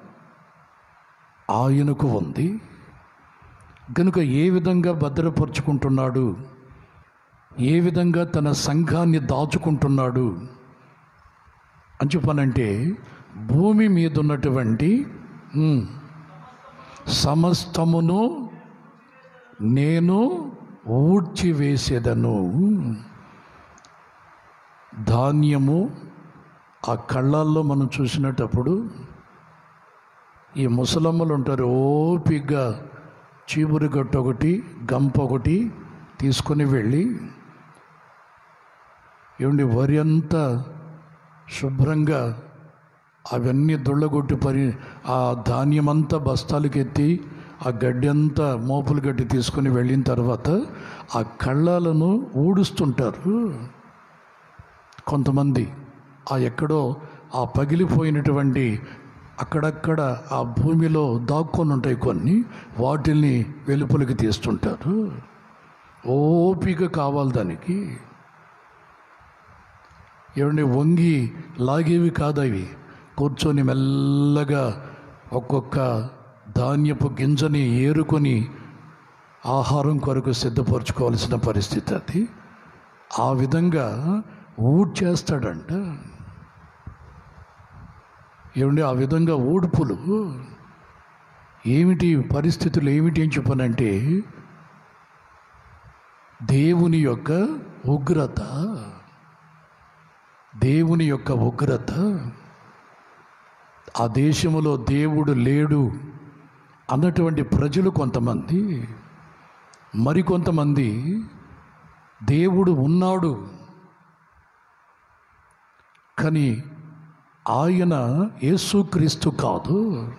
ఆయనకు ఉంది కనుక ఏ విధంగా భద్రపరుచుకుంటున్నాడు ఏ విధంగా తన సంఘాన్ని దాచుకుంటున్నాడు అని చెప్పానంటే భూమి మీద ఉన్నటువంటి ఉమ్, సమస్తమును నేను ఊడ్చివేసేదను ధాన్యము ఆ కళ్ళల్లో మనం చూసినటప్పుడు ఈ ముసలమ్మలు ఉంటారు ఓపిగ్గా చీపురు గట్టు ఒకటి గంప ఒకటి తీసుకొని వెళ్ళి ఏమండి వరి అంతా శుభ్రంగా అవన్నీ దుళ్ళగొట్టి పరి ఆ ధాన్యం అంతా బస్తాలకు ఎత్తి ఆ గడ్డి అంతా మోపులు గడ్డి తీసుకొని వెళ్ళిన తర్వాత ఆ కళ్ళాలను ఊడుస్తుంటారు కొంతమంది ఆ ఎక్కడో ఆ పగిలిపోయినటువంటి అక్కడక్కడ ఆ భూమిలో దాక్కొని ఉంటాయి కొన్ని వాటిల్ని వెలుపలికి తీస్తుంటారు ఓపిక కావాలి దానికి ఏమండి వంగి లాగేవి కాదు అవి కూర్చొని మెల్లగా ఒక్కొక్క ధాన్యపు గింజని ఏరుకొని ఆహారం కొరకు సిద్ధపరచుకోవాల్సిన పరిస్థితి అది ఆ విధంగా ఊడ్చేస్తాడంట ఏమండి ఆ విధంగా ఊడ్పులు ఏమిటి పరిస్థితులు ఏమిటి అని చెప్పనంటే దేవుని యొక్క ఉగ్రత దేవుని యొక్క ఉగ్రత ఆ దేశములో దేవుడు లేడు అన్నటువంటి ప్రజలు కొంతమంది మరికొంతమంది దేవుడు ఉన్నాడు కానీ ఆయన యేసుక్రీస్తు కాదు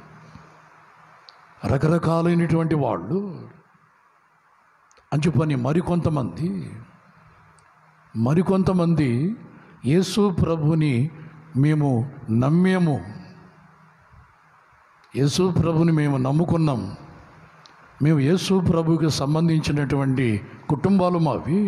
రకరకాలైనటువంటి వాళ్ళు అని చెప్పని మరికొంతమంది మరికొంతమంది యేసు ప్రభుని మేము నమ్మేము యేసు ప్రభుని మేము నమ్ముకున్నాం మేము యేసు ప్రభుకి సంబంధించినటువంటి కుటుంబాలు మావి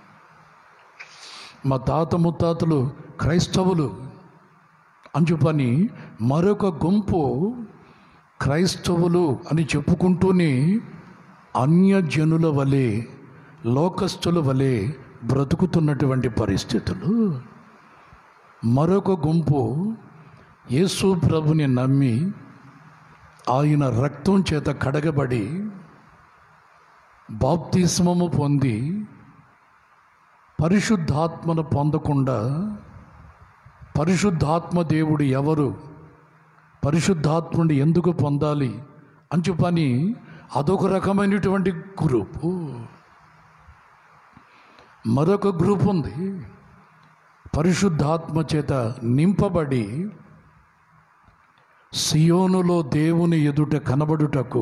మా తాత ముత్తాతలు క్రైస్తవులు అని చెప్పని మరొక గుంపు క్రైస్తవులు అని చెప్పుకుంటూనే అన్యజనుల వలె లోకస్తుల వలె బ్రతుకుతున్నటువంటి పరిస్థితులు మరొక గుంపు యేసు ప్రభుని నమ్మి ఆయన రక్తం చేత కడగబడి బాప్తిస్మము పొంది పరిశుద్ధాత్మను పొందకుండా పరిశుద్ధాత్మ దేవుడు ఎవరు పరిశుద్ధాత్ముడి ఎందుకు పొందాలి అని చెప్పని అదొక రకమైనటువంటి గ్రూపు మరొక గ్రూప్ ఉంది పరిశుద్ధాత్మ చేత నింపబడి సియోనులో దేవుని ఎదుట కనబడుటకు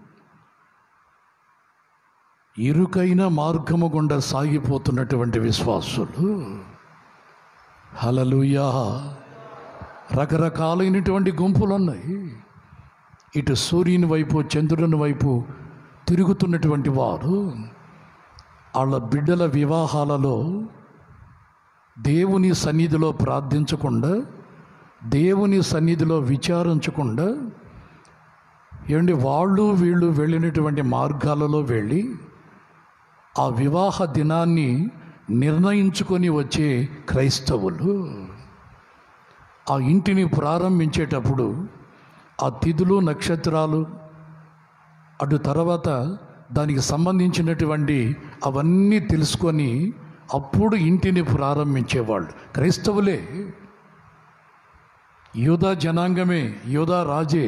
ఇరుకైన మార్గము గుండా సాగిపోతున్నటువంటి విశ్వాసులు హలలుయా రకరకాలైనటువంటి గుంపులు ఉన్నాయి ఇటు సూర్యుని వైపు చంద్రుని వైపు తిరుగుతున్నటువంటి వారు వాళ్ళ బిడ్డల వివాహాలలో దేవుని సన్నిధిలో ప్రార్థించకుండా దేవుని సన్నిధిలో విచారించకుండా ఏమండి వాళ్ళు వీళ్ళు వెళ్ళినటువంటి మార్గాలలో వెళ్ళి ఆ వివాహ దినాన్ని నిర్ణయించుకొని వచ్చే క్రైస్తవులు ఆ ఇంటిని ప్రారంభించేటప్పుడు ఆ తిథులు నక్షత్రాలు అటు తర్వాత దానికి సంబంధించినటువంటి అవన్నీ తెలుసుకొని అప్పుడు ఇంటిని ప్రారంభించేవాళ్ళు క్రైస్తవులే యోధా జనాంగమే యోధా రాజే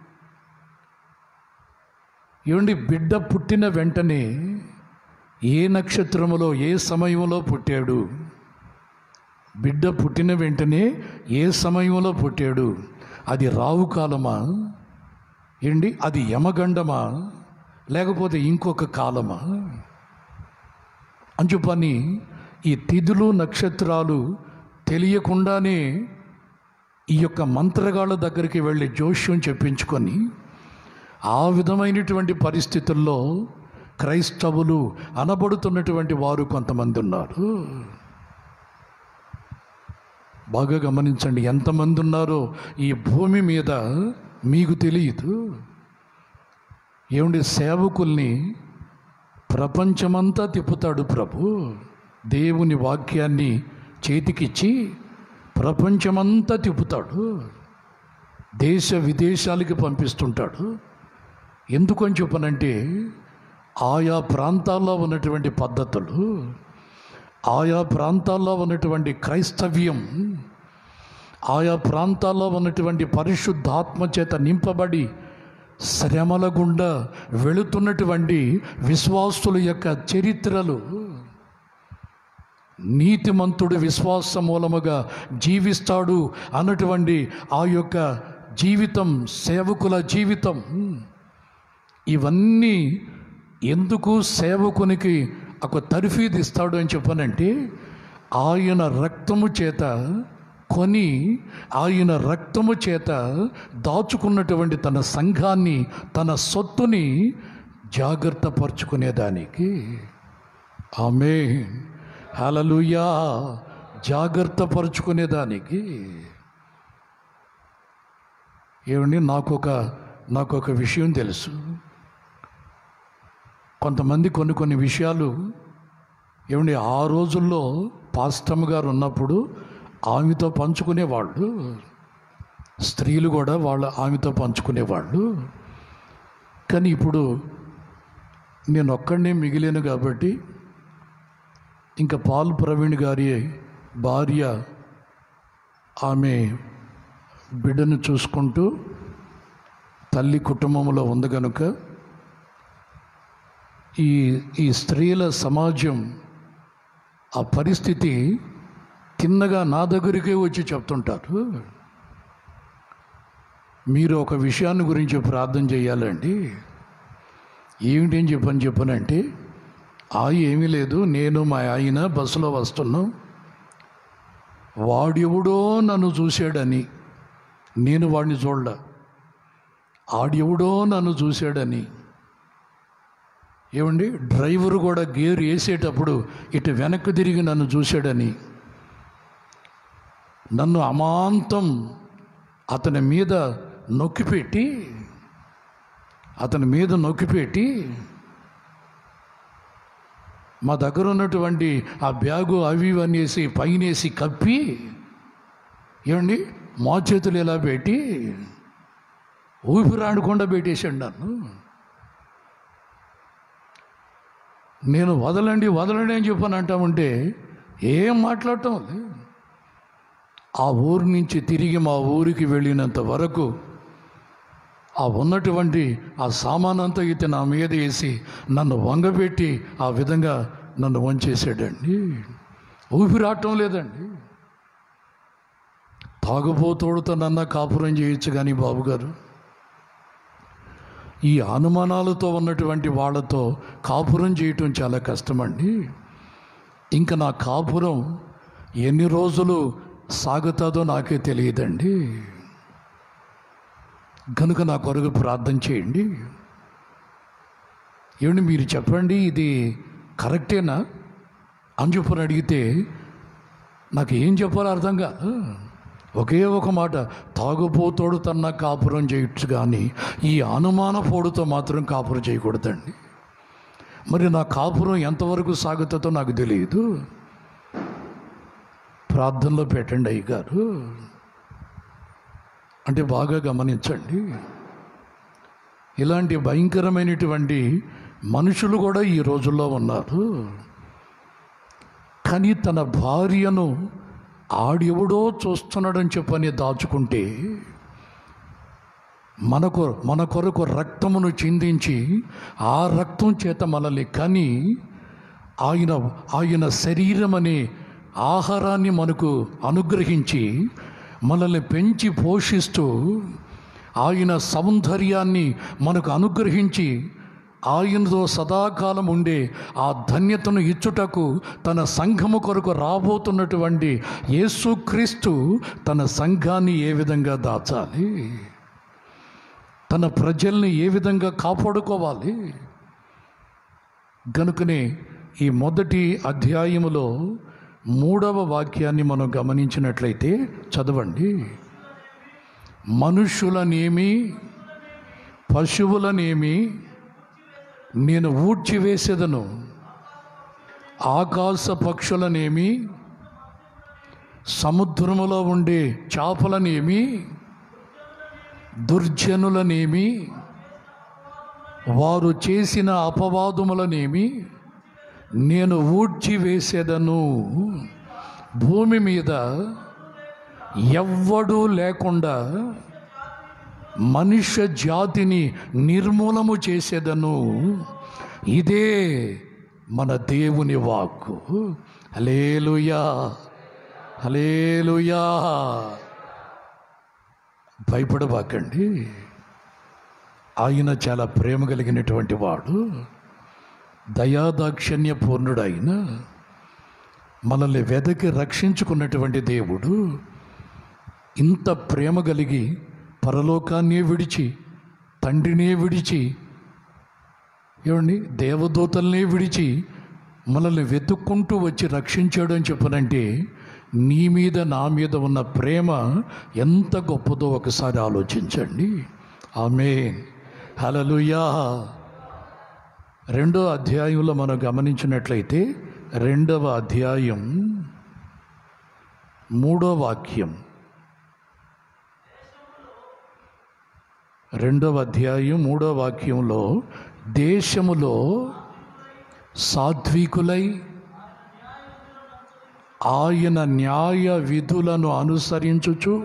ఏమండి బిడ్డ పుట్టిన వెంటనే ఏ నక్షత్రములో ఏ సమయంలో పుట్టాడు బిడ్డ పుట్టిన వెంటనే ఏ సమయంలో పుట్టాడు అది రావు కాలమా ఏండి అది యమగండమా లేకపోతే ఇంకొక కాలమా అని చెప్పని ఈ తిథులు నక్షత్రాలు తెలియకుండానే ఈ యొక్క మంత్రగాళ్ళ దగ్గరికి వెళ్ళి జోష్యం చెప్పించుకొని ఆ విధమైనటువంటి పరిస్థితుల్లో క్రైస్తవులు అనబడుతున్నటువంటి వారు కొంతమంది ఉన్నారు బాగా గమనించండి ఎంతమంది ఉన్నారో ఈ భూమి మీద మీకు తెలియదు ఏమండి సేవకుల్ని ప్రపంచమంతా తిప్పుతాడు ప్రభు దేవుని వాక్యాన్ని చేతికిచ్చి ప్రపంచమంతా తిప్పుతాడు దేశ విదేశాలకి పంపిస్తుంటాడు ఎందుకని చెప్పనంటే ఆయా ప్రాంతాల్లో ఉన్నటువంటి పద్ధతులు ఆయా ప్రాంతాల్లో ఉన్నటువంటి క్రైస్తవ్యం ఆయా ప్రాంతాల్లో ఉన్నటువంటి పరిశుద్ధాత్మ చేత నింపబడి శ్రమల గుండా వెళుతున్నటువంటి విశ్వాసుల యొక్క చరిత్రలు నీతిమంతుడు విశ్వాస మూలముగా జీవిస్తాడు అన్నటువంటి ఆ యొక్క జీవితం సేవకుల జీవితం ఇవన్నీ ఎందుకు సేవకునికి ఒక తర్ఫీదు ఇస్తాడు అని చెప్పనంటే ఆయన రక్తము చేత కొని ఆయన రక్తము చేత దాచుకున్నటువంటి తన సంఘాన్ని తన సొత్తుని జాగ్రత్త పరుచుకునేదానికి ఆమె హలలుయా జాగ్రత్త పరుచుకునేదానికి ఏమండి నాకు ఒక నాకు ఒక విషయం తెలుసు కొంతమంది కొన్ని కొన్ని విషయాలు ఏమండి ఆ రోజుల్లో పాస్టమ్ గారు ఉన్నప్పుడు ఆమెతో పంచుకునేవాళ్ళు స్త్రీలు కూడా వాళ్ళ ఆమెతో పంచుకునేవాళ్ళు కానీ ఇప్పుడు నేను ఒక్కడనే మిగిలేను కాబట్టి ఇంకా పాల్ ప్రవీణ్ గారి భార్య ఆమె బిడ్డను చూసుకుంటూ తల్లి కుటుంబంలో ఉంది కనుక ఈ ఈ స్త్రీల సమాజం ఆ పరిస్థితి తిన్నగా నా దగ్గరికే వచ్చి చెప్తుంటారు మీరు ఒక విషయాన్ని గురించి ప్రార్థన చేయాలండి ఏమిటి అని చెప్పని చెప్పనంటే ఆ ఏమీ లేదు నేను మా ఆయన బస్సులో వస్తున్నాం వాడెవడో నన్ను చూశాడని నేను వాడిని చూడలే ఆడెవడో నన్ను చూశాడని ఏమండి డ్రైవర్ కూడా గేర్ వేసేటప్పుడు ఇటు వెనక్కి తిరిగి నన్ను చూశాడని నన్ను అమాంతం అతని మీద నొక్కిపెట్టి అతని మీద నొక్కిపెట్టి మా దగ్గర ఉన్నటువంటి ఆ బ్యాగు అవి ఇవి అనేసి పైనేసి కప్పి ఏమండి మా చేతులు ఇలా పెట్టి ఊపిరాడకుండా పెట్టేశాడు నన్ను నేను వదలండి వదలండి అని చెప్పని అంటామంటే ఏం మాట్లాడటం లేదు ఆ ఊరు నుంచి తిరిగి మా ఊరికి వెళ్ళినంత వరకు ఆ ఉన్నటువంటి ఆ సామానంతా అయితే నా మీద వేసి నన్ను వంగబెట్టి ఆ విధంగా నన్ను వంచేసాడండి ఊపిరాటం లేదండి తాగుబోతోడుతో నన్న కాపురం చేయొచ్చు కానీ బాబుగారు ఈ అనుమానాలతో ఉన్నటువంటి వాళ్ళతో కాపురం చేయటం చాలా కష్టమండి ఇంకా నా కాపురం ఎన్ని రోజులు సాగుతుందో నాకే తెలియదండి కనుక నా కొరకు ప్రార్థన చేయండి ఏమండి మీరు చెప్పండి ఇది కరెక్టేనా అని చెప్పని అడిగితే నాకు ఏం చెప్పాలో అర్థం కాదు ఒకే ఒక మాట తాగుపోతోడు తన కాపురం చేయొచ్చు కానీ ఈ అనుమాన పోడుతో మాత్రం కాపురం చేయకూడదండి మరి నా కాపురం ఎంతవరకు సాగుతుందో నాకు తెలియదు ప్రార్థనలో పెట్టండి అయ్యగారు అంటే బాగా గమనించండి ఇలాంటి భయంకరమైనటువంటి మనుషులు కూడా ఈ రోజుల్లో ఉన్నారు కానీ తన భార్యను ఆడెవడో చూస్తున్నాడని చెప్పని దాచుకుంటే మనకు మన కొరకు రక్తమును చిందించి ఆ రక్తం చేత మనల్ని కని ఆయన ఆయన శరీరం అనే ఆహారాన్ని మనకు అనుగ్రహించి మనల్ని పెంచి పోషిస్తూ ఆయన సౌందర్యాన్ని మనకు అనుగ్రహించి ఆయనతో సదాకాలం ఉండే ఆ ధన్యతను ఇచ్చుటకు తన సంఘము కొరకు రాబోతున్నటువంటి యేసుక్రీస్తు తన సంఘాన్ని ఏ విధంగా దాచాలి తన ప్రజల్ని ఏ విధంగా కాపాడుకోవాలి గనుకనే ఈ మొదటి అధ్యాయములో మూడవ వాక్యాన్ని మనం గమనించినట్లయితే చదవండి మనుషులనేమి పశువులనేమి నేను ఊడ్చివేసేదను ఆకాశ పక్షులనేమి సముద్రములో ఉండే చేపలనేమి దుర్జనులనేమి వారు చేసిన అపవాదములనేమి నేను ఊడ్చి వేసేదను భూమి మీద ఎవ్వడూ లేకుండా మనుష్య జాతిని నిర్మూలము చేసేదను ఇదే మన దేవుని వాక్కు హలేలుయా హలేలుయా భయపడబాకండి ఆయన చాలా ప్రేమ కలిగినటువంటి వాడు దయాదాక్షిణ్య పూర్ణుడు ఆయన మనల్ని వెదకి రక్షించుకున్నటువంటి దేవుడు ఇంత ప్రేమ కలిగి పరలోకాన్నే విడిచి తండ్రినే విడిచి ఏమండి దేవదూతల్నే విడిచి మనల్ని వెతుక్కుంటూ వచ్చి రక్షించాడు అని చెప్పనంటే నీ మీద నా మీద ఉన్న ప్రేమ ఎంత గొప్పదో ఒకసారి ఆలోచించండి ఆమె హలలుయా రెండో అధ్యాయంలో మనం గమనించినట్లయితే రెండవ అధ్యాయం మూడో వాక్యం రెండవ అధ్యాయం మూడో వాక్యంలో దేశములో సాత్వికులై ఆయన న్యాయ విధులను అనుసరించుచు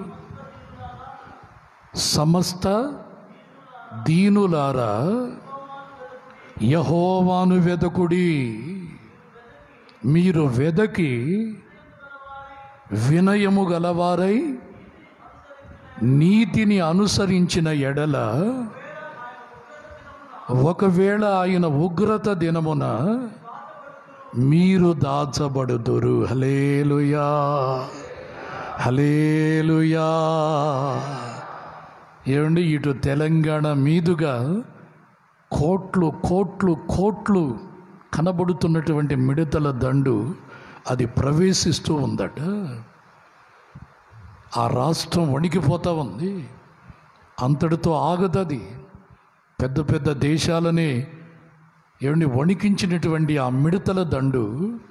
సమస్త దీనులారా యహోవాను వెదకుడి మీరు వెదకి వినయము గలవారై నీతిని అనుసరించిన ఎడల ఒకవేళ ఆయన ఉగ్రత దినమున మీరు దాచబడుదురు హలేలుయా హలేలుయా ఏమండి ఇటు తెలంగాణ మీదుగా కోట్లు కోట్లు కోట్లు కనబడుతున్నటువంటి మిడతల దండు అది ప్రవేశిస్తూ ఉందట ఆ రాష్ట్రం వణికిపోతా ఉంది అంతటితో ఆగదది పెద్ద పెద్ద దేశాలనే ఏమండి వణికించినటువంటి ఆ మిడతల దండు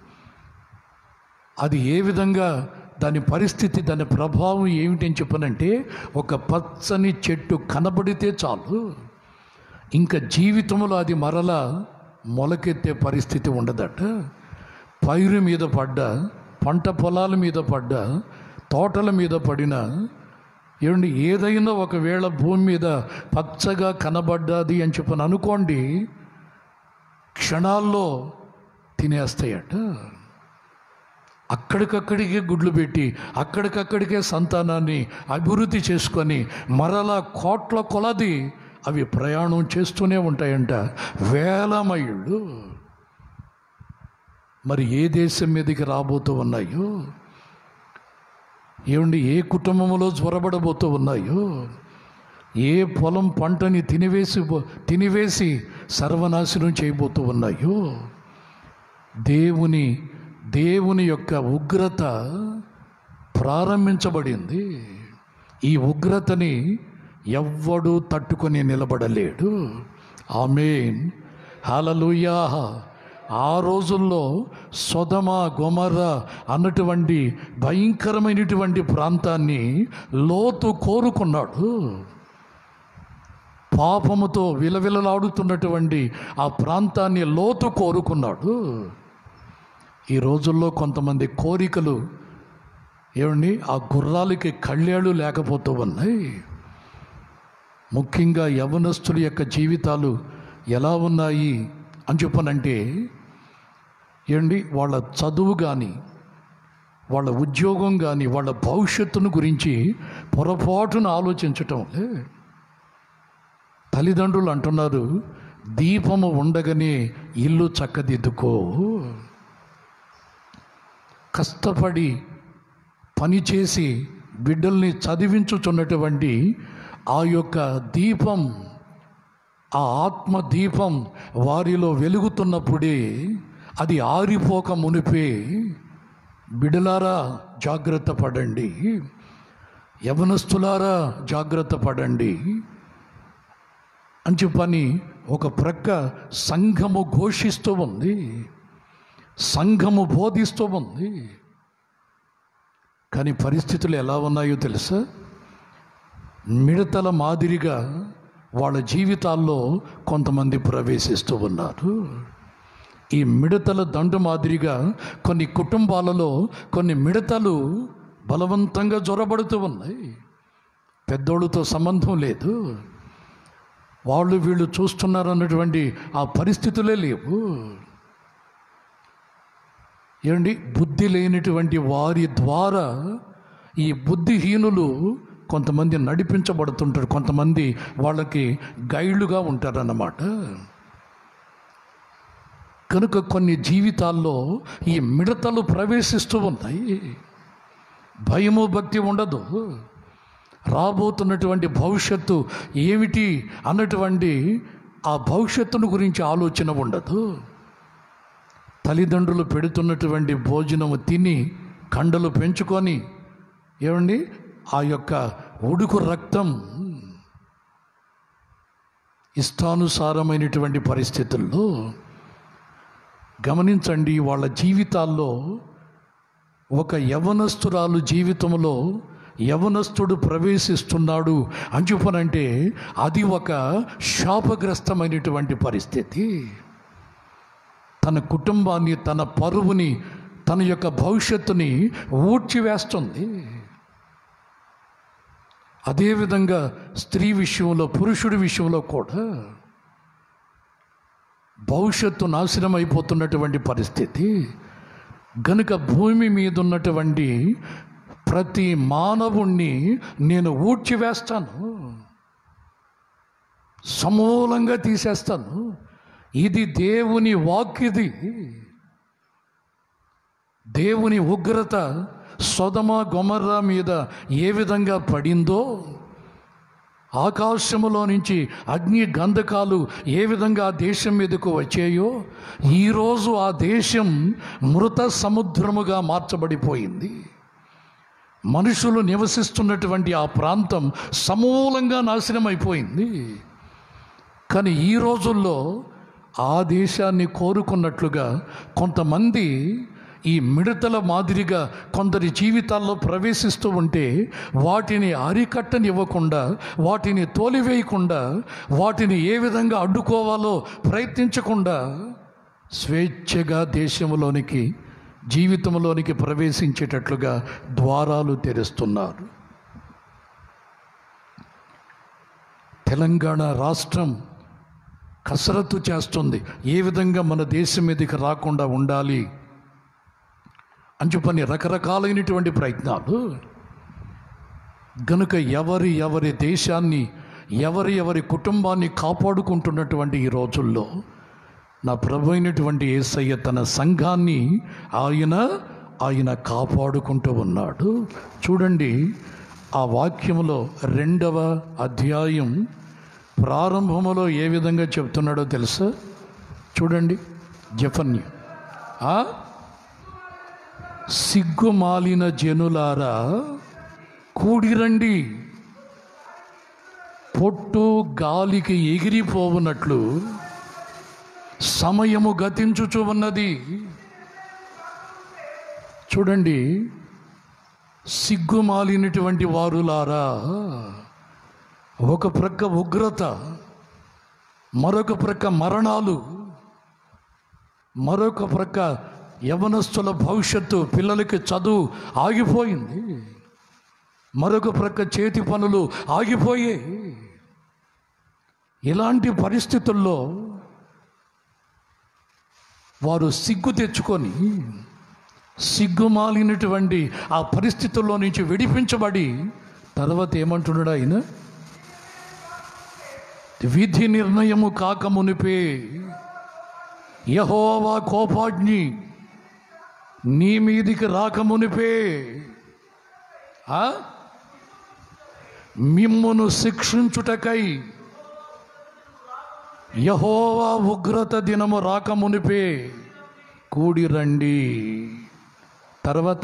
అది ఏ విధంగా దాని పరిస్థితి దాని ప్రభావం ఏమిటని చెప్పనంటే ఒక పచ్చని చెట్టు కనబడితే చాలు ఇంకా జీవితంలో అది మరలా మొలకెత్తే పరిస్థితి ఉండదట పైరు మీద పడ్డ పంట పొలాల మీద పడ్డ తోటల మీద పడిన ఏమండి ఏదైనా ఒకవేళ భూమి మీద పచ్చగా కనబడ్డది అని చెప్పని అనుకోండి క్షణాల్లో తినేస్తాయట అక్కడికక్కడికే గుడ్లు పెట్టి అక్కడికక్కడికే సంతానాన్ని అభివృద్ధి చేసుకొని మరలా కోట్ల కొలది అవి ప్రయాణం చేస్తూనే ఉంటాయంట వేల మైళ్ళు మరి ఏ దేశం మీదకి రాబోతూ ఉన్నాయో ఏమండి ఏ కుటుంబంలో జ్వరబడబోతూ ఉన్నాయో ఏ పొలం పంటని తినివేసి తినివేసి సర్వనాశనం చేయబోతూ ఉన్నాయో దేవుని దేవుని యొక్క ఉగ్రత ప్రారంభించబడింది ఈ ఉగ్రతని ఎవ్వడు తట్టుకొని నిలబడలేడు ఆమెన్ హలలుయా ఆ రోజుల్లో సొదమ గొమర అన్నటువంటి భయంకరమైనటువంటి ప్రాంతాన్ని లోతు కోరుకున్నాడు పాపముతో విలవిలలాడుతున్నటువంటి ఆ ప్రాంతాన్ని లోతు కోరుకున్నాడు ఈ రోజుల్లో కొంతమంది కోరికలు ఏమండి ఆ గుర్రాలకి కళ్ళేళ్ళు లేకపోతూ ఉన్నాయి ముఖ్యంగా యవనస్తుల యొక్క జీవితాలు ఎలా ఉన్నాయి అని చెప్పనంటే ఏమండి వాళ్ళ చదువు కానీ వాళ్ళ ఉద్యోగం కానీ వాళ్ళ భవిష్యత్తును గురించి పొరపాటును ఆలోచించటం లే తల్లిదండ్రులు అంటున్నారు దీపము ఉండగానే ఇల్లు చక్కదిద్దుకో కష్టపడి పనిచేసి బిడ్డల్ని చదివించుచున్నటువంటి ఆ యొక్క దీపం ఆ ఆత్మ దీపం వారిలో వెలుగుతున్నప్పుడే అది ఆరిపోక మునిపే బిడలారా జాగ్రత్త పడండి యవనస్తులారా జాగ్రత్త పడండి అని చెప్పని ఒక ప్రక్క సంఘము ఘోషిస్తూ ఉంది సంఘము బోధిస్తూ ఉంది కానీ పరిస్థితులు ఎలా ఉన్నాయో తెలుసా మిడతల మాదిరిగా వాళ్ళ జీవితాల్లో కొంతమంది ప్రవేశిస్తూ ఉన్నారు ఈ మిడతల దండు మాదిరిగా కొన్ని కుటుంబాలలో కొన్ని మిడతలు బలవంతంగా జ్వరబడుతూ ఉన్నాయి పెద్దోళ్ళతో సంబంధం లేదు వాళ్ళు వీళ్ళు చూస్తున్నారు అన్నటువంటి ఆ పరిస్థితులే లేవు ఏమండి బుద్ధి లేనిటువంటి వారి ద్వారా ఈ బుద్ధిహీనులు కొంతమంది నడిపించబడుతుంటారు కొంతమంది వాళ్ళకి గైడ్లుగా ఉంటారన్నమాట కనుక కొన్ని జీవితాల్లో ఈ మిడతలు ప్రవేశిస్తూ ఉన్నాయి భయము భక్తి ఉండదు రాబోతున్నటువంటి భవిష్యత్తు ఏమిటి అన్నటువంటి ఆ భవిష్యత్తును గురించి ఆలోచన ఉండదు తల్లిదండ్రులు పెడుతున్నటువంటి భోజనము తిని కండలు పెంచుకొని ఏమండి ఆ యొక్క ఉడుకు రక్తం ఇష్టానుసారమైనటువంటి పరిస్థితుల్లో గమనించండి వాళ్ళ జీవితాల్లో ఒక యవనస్తురాలు జీవితంలో యవనస్తుడు ప్రవేశిస్తున్నాడు అని చెప్పనంటే అది ఒక శాపగ్రస్తమైనటువంటి పరిస్థితి తన కుటుంబాన్ని తన పరువుని తన యొక్క భవిష్యత్తుని ఊడ్చివేస్తుంది అదేవిధంగా స్త్రీ విషయంలో పురుషుడి విషయంలో కూడా భవిష్యత్తు నాశనం అయిపోతున్నటువంటి పరిస్థితి గనుక భూమి మీద ఉన్నటువంటి ప్రతి మానవుణ్ణి నేను ఊడ్చివేస్తాను సమూలంగా తీసేస్తాను ఇది దేవుని వాక్యది దేవుని ఉగ్రత సొదమ గొమర్ర మీద ఏ విధంగా పడిందో ఆకాశములో నుంచి అగ్ని గంధకాలు ఏ విధంగా ఆ దేశం మీదకు వచ్చాయో ఈరోజు ఆ దేశం మృత సముద్రముగా మార్చబడిపోయింది మనుషులు నివసిస్తున్నటువంటి ఆ ప్రాంతం సమూలంగా నాశనం అయిపోయింది కానీ ఈ రోజుల్లో ఆ దేశాన్ని కోరుకున్నట్లుగా కొంతమంది ఈ మిడతల మాదిరిగా కొందరి జీవితాల్లో ప్రవేశిస్తూ ఉంటే వాటిని అరికట్టనివ్వకుండా వాటిని తోలివేయకుండా వాటిని ఏ విధంగా అడ్డుకోవాలో ప్రయత్నించకుండా స్వేచ్ఛగా దేశంలోనికి జీవితంలోనికి ప్రవేశించేటట్లుగా ద్వారాలు తెరుస్తున్నారు తెలంగాణ రాష్ట్రం కసరత్తు చేస్తుంది ఏ విధంగా మన దేశం మీదకి రాకుండా ఉండాలి అని చెప్పని రకరకాలైనటువంటి ప్రయత్నాలు గనుక ఎవరి ఎవరి దేశాన్ని ఎవరి ఎవరి కుటుంబాన్ని కాపాడుకుంటున్నటువంటి ఈ రోజుల్లో నా ప్రభు అయినటువంటి ఏసయ్య తన సంఘాన్ని ఆయన ఆయన కాపాడుకుంటూ ఉన్నాడు చూడండి ఆ వాక్యములో రెండవ అధ్యాయం ప్రారంభములో ఏ విధంగా చెప్తున్నాడో తెలుసా చూడండి జఫన్యం ఆ సిగ్గుమాలిన జనులారా కూడిరండి పొట్టు గాలికి ఎగిరిపోవునట్లు సమయము గతించుచు ఉన్నది చూడండి సిగ్గుమాలినటువంటి వారులారా ఒక ప్రక్క ఉగ్రత మరొక ప్రక్క మరణాలు మరొక ప్రక్క యవనస్తుల భవిష్యత్తు పిల్లలకి చదువు ఆగిపోయింది మరొక ప్రక్క చేతి పనులు ఆగిపోయాయి ఇలాంటి పరిస్థితుల్లో వారు సిగ్గు తెచ్చుకొని సిగ్గుమాలినటువంటి ఆ పరిస్థితుల్లో నుంచి విడిపించబడి తర్వాత ఏమంటున్నాడు ఆయన విధి నిర్ణయము కాకమునిపే యహోవా కోపాగ్ని నీ మీదికి రాకమునిపే ఆ? మిమ్మును శిక్షించుటకై యహోవా ఉగ్రత దినము రాకమునిపే కూడి రండి తర్వాత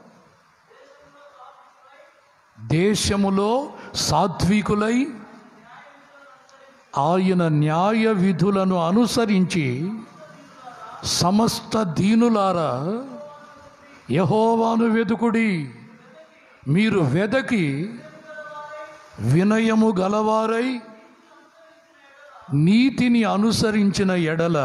దేశములో సాత్వికులై ఆయన న్యాయ విధులను అనుసరించి సమస్త దీనులారా యహోవాను వెదుకుడి మీరు వెదకి వినయము గలవారై నీతిని అనుసరించిన ఎడల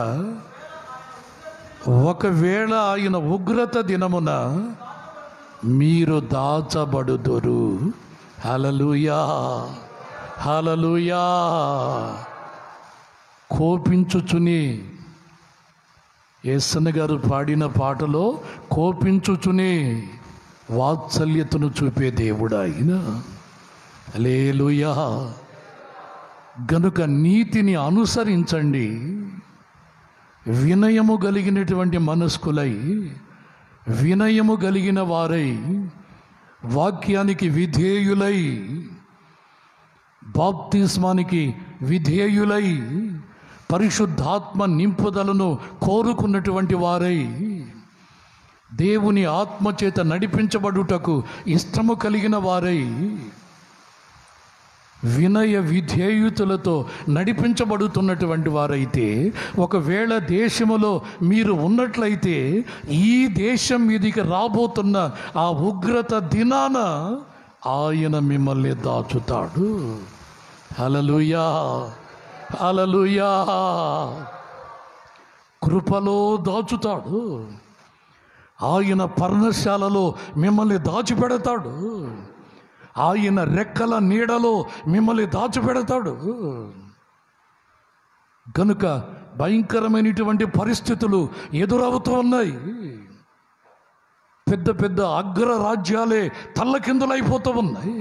ఒకవేళ ఆయన ఉగ్రత దినమున మీరు దాచబడుదురు హలలుయా హలలుయా కోపించుచుని ఏసన్న గారు పాడిన పాటలో కోపించుచునే వాత్సల్యతను చూపే దేవుడు ఆయన లేలుయా గనుక నీతిని అనుసరించండి వినయము కలిగినటువంటి మనస్కులై వినయము కలిగిన వారై వాక్యానికి విధేయులై బాప్తిస్మానికి విధేయులై పరిశుద్ధాత్మ నింపుదలను కోరుకున్నటువంటి వారై దేవుని ఆత్మచేత నడిపించబడుటకు ఇష్టము కలిగిన వారై వినయ విధేయుతులతో నడిపించబడుతున్నటువంటి వారైతే ఒకవేళ దేశములో మీరు ఉన్నట్లయితే ఈ దేశం మీదికి రాబోతున్న ఆ ఉగ్రత దినాన ఆయన మిమ్మల్ని దాచుతాడు హలలుయా హలలుయా కృపలో దాచుతాడు ఆయన పర్ణశాలలో మిమ్మల్ని దాచిపెడతాడు ఆయన రెక్కల నీడలో మిమ్మల్ని దాచిపెడతాడు కనుక భయంకరమైనటువంటి పరిస్థితులు ఎదురవుతూ ఉన్నాయి పెద్ద పెద్ద అగ్ర రాజ్యాలే తల్లకిందులైపోతూ ఉన్నాయి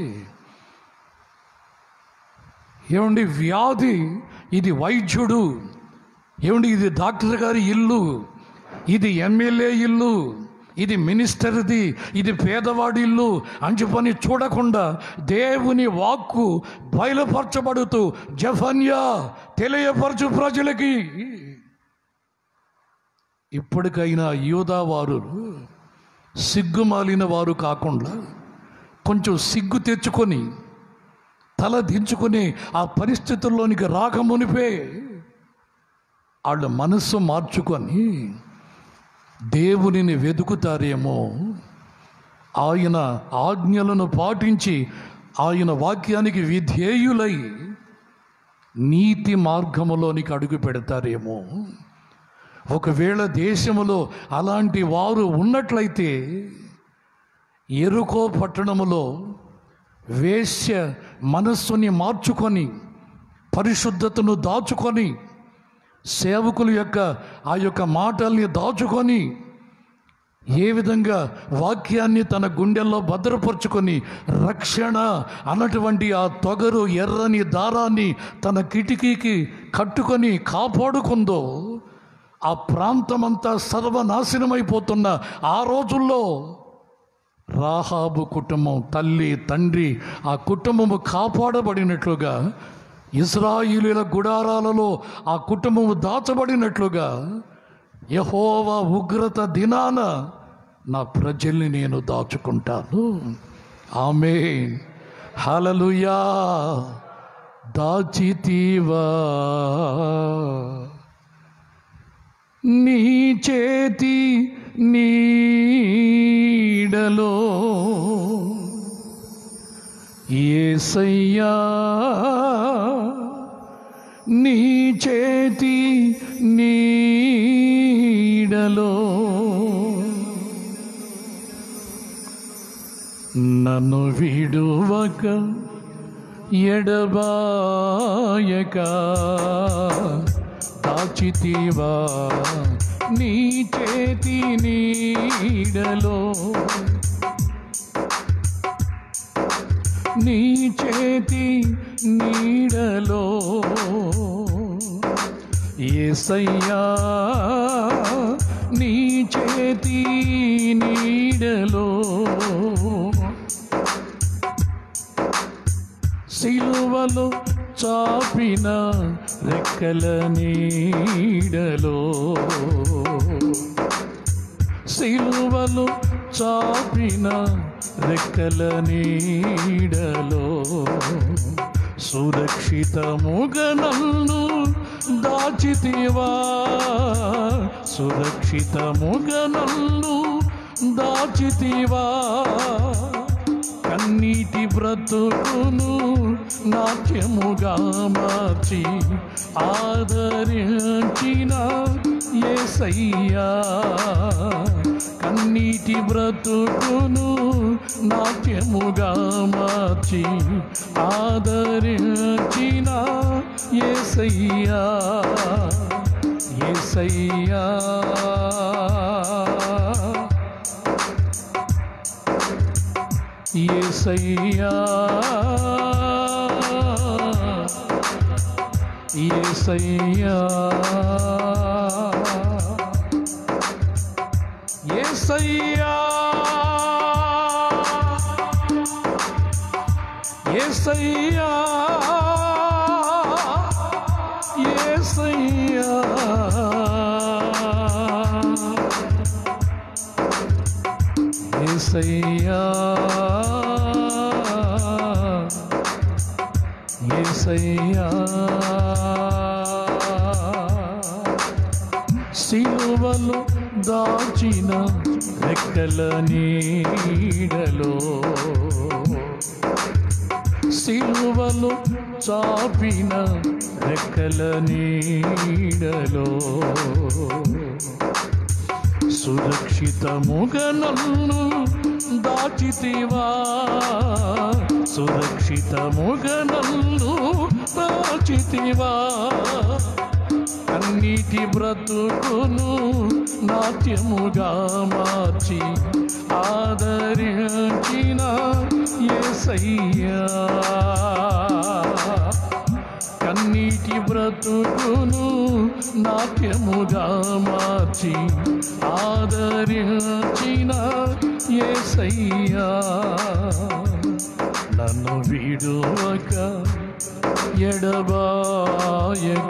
ఏమండి వ్యాధి ఇది వైద్యుడు ఏమండి ఇది డాక్టర్ గారి ఇల్లు ఇది ఎమ్మెల్యే ఇల్లు ఇది మినిస్టర్ది ఇది పేదవాడి ఇల్లు అని చెప్పని చూడకుండా దేవుని వాక్కు బయలుపరచబడుతూ జఫన్యా తెలియపరచు ప్రజలకి ఇప్పటికైనా యూదా వారు సిగ్గుమాలిన వారు కాకుండా కొంచెం సిగ్గు తెచ్చుకొని తల దించుకొని ఆ పరిస్థితుల్లోనికి రాకమునిపే వాళ్ళ మనస్సు మార్చుకొని దేవునిని వెతుకుతారేమో ఆయన ఆజ్ఞలను పాటించి ఆయన వాక్యానికి విధేయులై నీతి మార్గములోనికి అడుగు పెడతారేమో ఒకవేళ దేశములో అలాంటి వారు ఉన్నట్లయితే ఎరుకో పట్టణములో వేశ్య మనస్సుని మార్చుకొని పరిశుద్ధతను దాచుకొని సేవకుల యొక్క ఆ యొక్క మాటల్ని దాచుకొని ఏ విధంగా వాక్యాన్ని తన గుండెల్లో భద్రపరుచుకొని రక్షణ అన్నటువంటి ఆ తొగరు ఎర్రని దారాన్ని తన కిటికీకి కట్టుకొని కాపాడుకుందో ఆ ప్రాంతమంతా సర్వనాశనమైపోతున్న ఆ రోజుల్లో రాహాబు కుటుంబం తల్లి తండ్రి ఆ కుటుంబము కాపాడబడినట్లుగా ఇస్రాయిలీల గుడారాలలో ఆ కుటుంబము దాచబడినట్లుగా యహోవా ఉగ్రత దినాన నా ప్రజల్ని నేను దాచుకుంటాను ఆమె హలలుయా దాచితీవా నీ చేతి నీడలో ఏసయ్యా నీ చేతి నీడలో నన్ను విడువక ఎడబాయక దాచితివా నీ చేతి నీడలో నీ చేతి నీడలో ఏసయ్యా నీ చేతి నీడలో సిలువలో చాపిన రెక్కల నీడలో సిలువలు చాపిన రెక్కల నీడలో సురక్షితముగా నన్ను దాచితివా సురక్షితముగా నన్ను దాచితివా కన్నీటి బ్రతుకును నాట్యముగా మార్చి ఆదరించిన ఏసయ్యా కన్నీటి బ్రతుకును నాట్యముగా మార్చి ఆదరించిన ఏసయ్యా ఏసయ్యా ఏసయ్యా ఏసయ్యా ఏసయ్యా ఏసయ్యా ఏసయ్యా ఏసయ్యా ఏసయ్యా సిలువలు దాచిన రెక్కల నీడలో సిలువలు చాపిన రెక్కల నీడలో సురక్షితముగా నన్ను దాచితివా సురక్షితముగా నన్ను దాచితివా కన్నీటి బ్రతుకును నాట్యముగా మార్చి ఆదరించిన ఏసయ్యా కన్నీటి బ్రతుకును నాట్యముగా మార్చి ఆదరించిన ఏసయ్యా నన్ను విడువక ఎడబాయక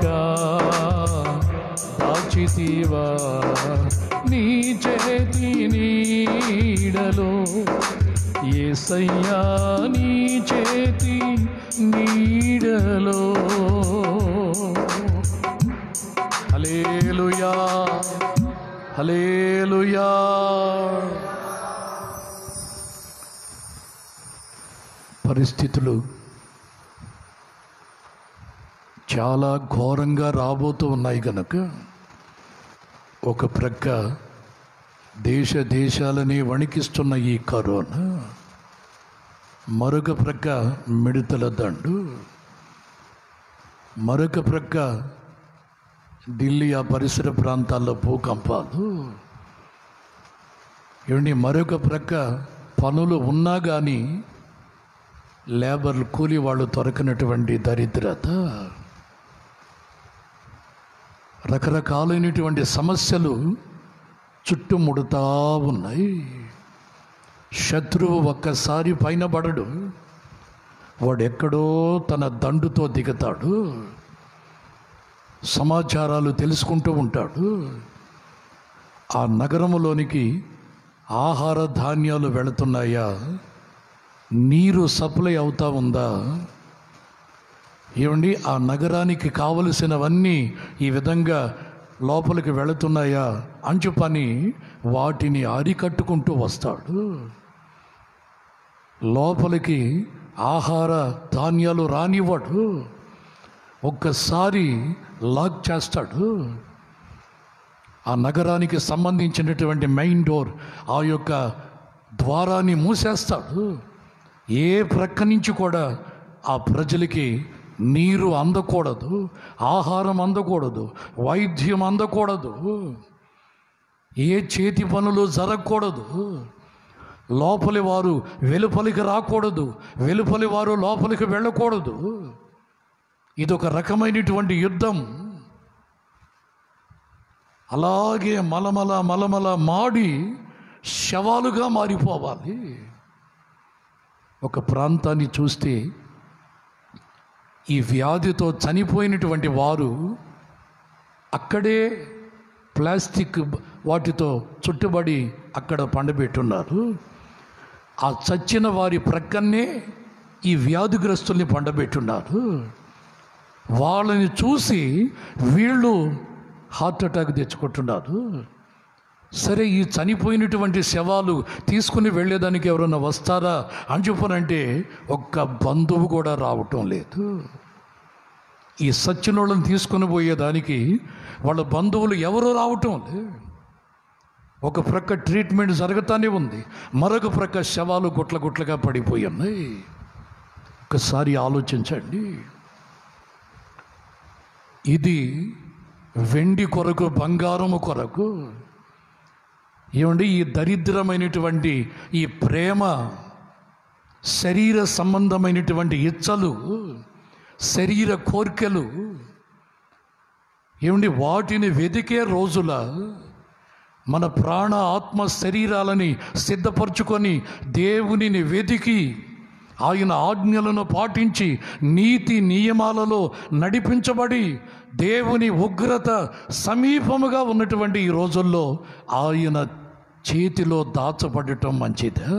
దాచితివా నీ చేతి నీడలో ఏసయ్యా నీ చేతి నీడలో హలేలుయా హలేలుయా పరిస్థితులు చాలా ఘోరంగా రాబోతూ ఉన్నాయి కనుక ఒక ప్రక్క దేశ దేశాలని వణికిస్తున్న ఈ కరోనా మరొక ప్రక్క మిడతల దండు మరొక ప్రక్క ఢిల్లీ ఆ పరిసర ప్రాంతాల్లో భూకంపాలు ఏమండి మరొక ప్రక్క పనులు ఉన్నా కానీ లేబర్లు కూలి వాళ్ళు దొరకనటువంటి దరిద్రత రకరకాలైనటువంటి సమస్యలు చుట్టుముడుతా ఉన్నాయి శత్రువు ఒక్కసారి పైన పడడు వాడెక్కడో తన దండుతో దిగుతాడు సమాచారాలు తెలుసుకుంటూ ఉంటాడు ఆ నగరములోనికి ఆహార ధాన్యాలు వెళుతున్నాయా నీరు సప్లై అవుతా ఉందా ఏమండి ఆ నగరానికి కావలసినవన్నీ ఈ విధంగా లోపలికి వెళుతున్నాయా అంచు పని వాటిని అరికట్టుకుంటూ వస్తాడు లోపలికి ఆహార ధాన్యాలు రానివ్వడు ఒక్కసారి లాక్ చేస్తాడు ఆ నగరానికి సంబంధించినటువంటి మెయిన్ డోర్ ఆ యొక్క ద్వారాన్ని మూసేస్తాడు ఏ ప్రక్క నుంచి కూడా ఆ ప్రజలకి నీరు అందకూడదు ఆహారం అందకూడదు వైద్యం అందకూడదు ఏ చేతి పనులు జరగకూడదు లోపలి వారు వెలుపలికి రాకూడదు వెలుపలి వారు లోపలికి వెళ్ళకూడదు ఇదొక రకమైనటువంటి యుద్ధం అలాగే మలమల మలమల మాడి శవాలుగా మారిపోవాలి ఒక ప్రాంతాన్ని చూస్తే ఈ వ్యాధితో చనిపోయినటువంటి వారు అక్కడే ప్లాస్టిక్ వాటితో చుట్టుబడి అక్కడ పండబెట్టున్నారు ఆ చచ్చిన వారి ప్రక్కనే ఈ వ్యాధిగ్రస్తుల్ని పండబెట్టున్నారు వాళ్ళని చూసి వీళ్ళు హార్ట్ అటాక్ తెచ్చుకుంటున్నారు సరే ఈ చనిపోయినటువంటి శవాలు తీసుకుని వెళ్ళేదానికి ఎవరైనా వస్తారా అని చెప్పనంటే ఒక్క బంధువు కూడా రావటం లేదు ఈ సచ్చినోళ్ళని తీసుకుని పోయేదానికి వాళ్ళ బంధువులు ఎవరు రావటం లేదు ఒక ప్రక్క ట్రీట్మెంట్ జరుగుతానే ఉంది మరొక ప్రక్క శవాలు గుట్ల గుట్లగా పడిపోయి ఉన్నాయి ఒకసారి ఆలోచించండి ఇది వెండి కొరకు బంగారము కొరకు ఏమండి ఈ దరిద్రమైనటువంటి ఈ ప్రేమ శరీర సంబంధమైనటువంటి ఇచ్చలు శరీర కోరికలు ఏమండి వాటిని వెతికే రోజుల మన ప్రాణ ఆత్మ శరీరాలని సిద్ధపరచుకొని దేవునిని వెతికి ఆయన ఆజ్ఞలను పాటించి నీతి నియమాలలో నడిపించబడి దేవుని ఉగ్రత సమీపముగా ఉన్నటువంటి ఈ రోజుల్లో ఆయన చేతిలో దాచబడటం మంచిదా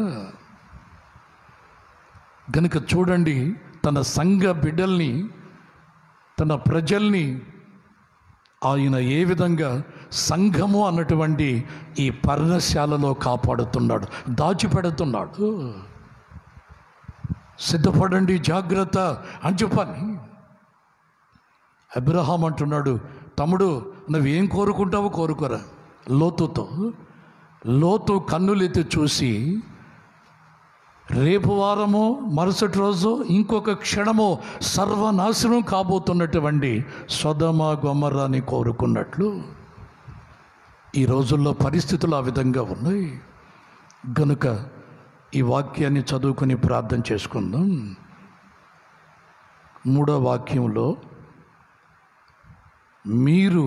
గనుక చూడండి తన సంఘ బిడ్డల్ని తన ప్రజల్ని ఆయన ఏ విధంగా సంఘము అన్నటువంటి ఈ పర్ణశాలలో కాపాడుతున్నాడు దాచిపెడుతున్నాడు సిద్ధపడండి జాగ్రత్త అని చెప్పని అబ్రహాం అంటున్నాడు తమ్ముడు నువ్వేం కోరుకుంటావో కోరుకోరా లోతుతో లోతు కన్నులెత్తి చూసి రేపు వారము మరుసటి రోజు ఇంకొక క్షణము సర్వనాశనం కాబోతున్నటువంటి సొదమ గొమరాని కోరుకున్నట్లు ఈ రోజుల్లో పరిస్థితులు ఆ విధంగా ఉన్నాయి గనుక ఈ వాక్యాన్ని చదువుకుని ప్రార్థన చేసుకుందాం మూడో వాక్యంలో మీరు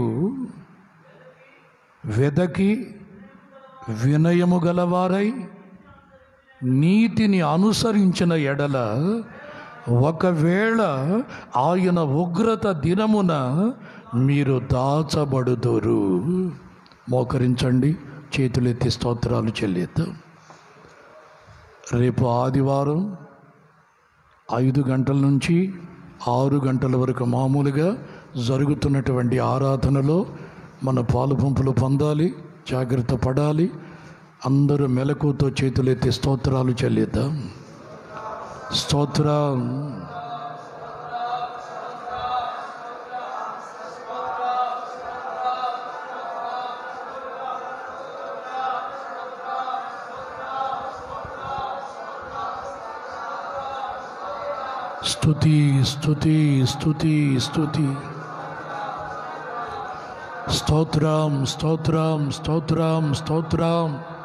వెదకి వినయము గలవారై నీతిని అనుసరించిన ఎడల ఒకవేళ ఆయన ఉగ్రత దినమున మీరు దాచబడుదురు మోకరించండి చేతులెత్తి స్తోత్రాలు చెల్లిద్దాం రేపు ఆదివారం ఐదు గంటల నుంచి ఆరు గంటల వరకు మామూలుగా జరుగుతున్నటువంటి ఆరాధనలో మన పాలు పంపులు పొందాలి జాగ్రత్త పడాలి అందరూ మెలకుతో చేతులెత్తి స్తోత్రాలు చెల్లిద్దాం స్తోత్రం స్తుతి స్తుతి స్తుతి స్తుతి స్తోత్రం స్తోత్రం స్తోత్రం స్తోత్రం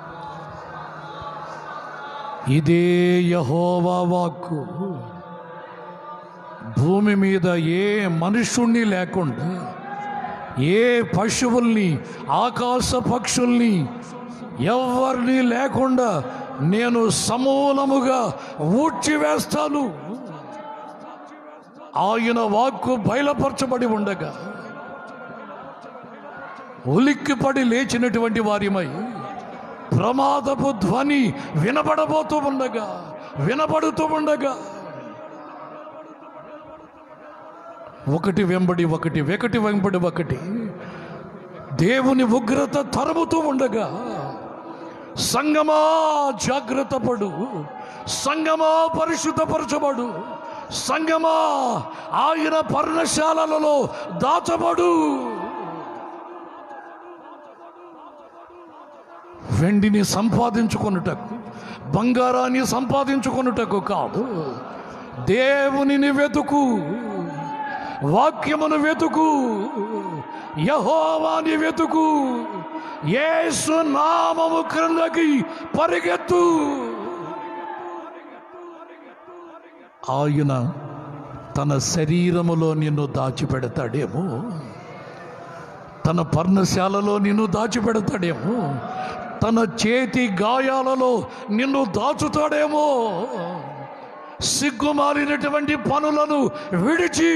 ఇదే యహోవా వాక్కు భూమి మీద ఏ మనుషుణ్ణి లేకుండా ఏ పశువుల్ని ఆకాశ పక్షుల్ని ఎవరిని లేకుండా నేను సమూలముగా ఊడ్చివేస్తాను ఆయన వాక్కు బయలుపరచబడి ఉండగా ఉలిక్కిపడి లేచినటువంటి వారిమై ప్రమాదపు ధ్వని వినబడబోతూ ఉండగా వినబడుతూ ఉండగా ఒకటి వెంబడి ఒకటి ఒకటి వెంబడి ఒకటి దేవుని ఉగ్రత తరుముతూ ఉండగా సంగమా జాగ్రత్త పడు సంగమా పరిశుద్ధపరచబడు సంగమా ఆయన పర్ణశాలలలో దాచబడు వెండిని సంపాదించుకొనుటకు బంగారాన్ని సంపాదించుకొనుటకు కాదు దేవునిని వెతుకు వాక్యమును వెతుకు యహోవాని వెతుకు యేసు నామము క్రిందకి పరిగెత్తు ఆయన తన శరీరములో నిన్ను దాచిపెడతాడేమో తన పర్ణశాలలో నిన్ను దాచిపెడతాడేమో తన చేతి గాయాలలో నిన్ను దాచుతాడేమో సిగ్గుమాలినటువంటి పనులను విడిచి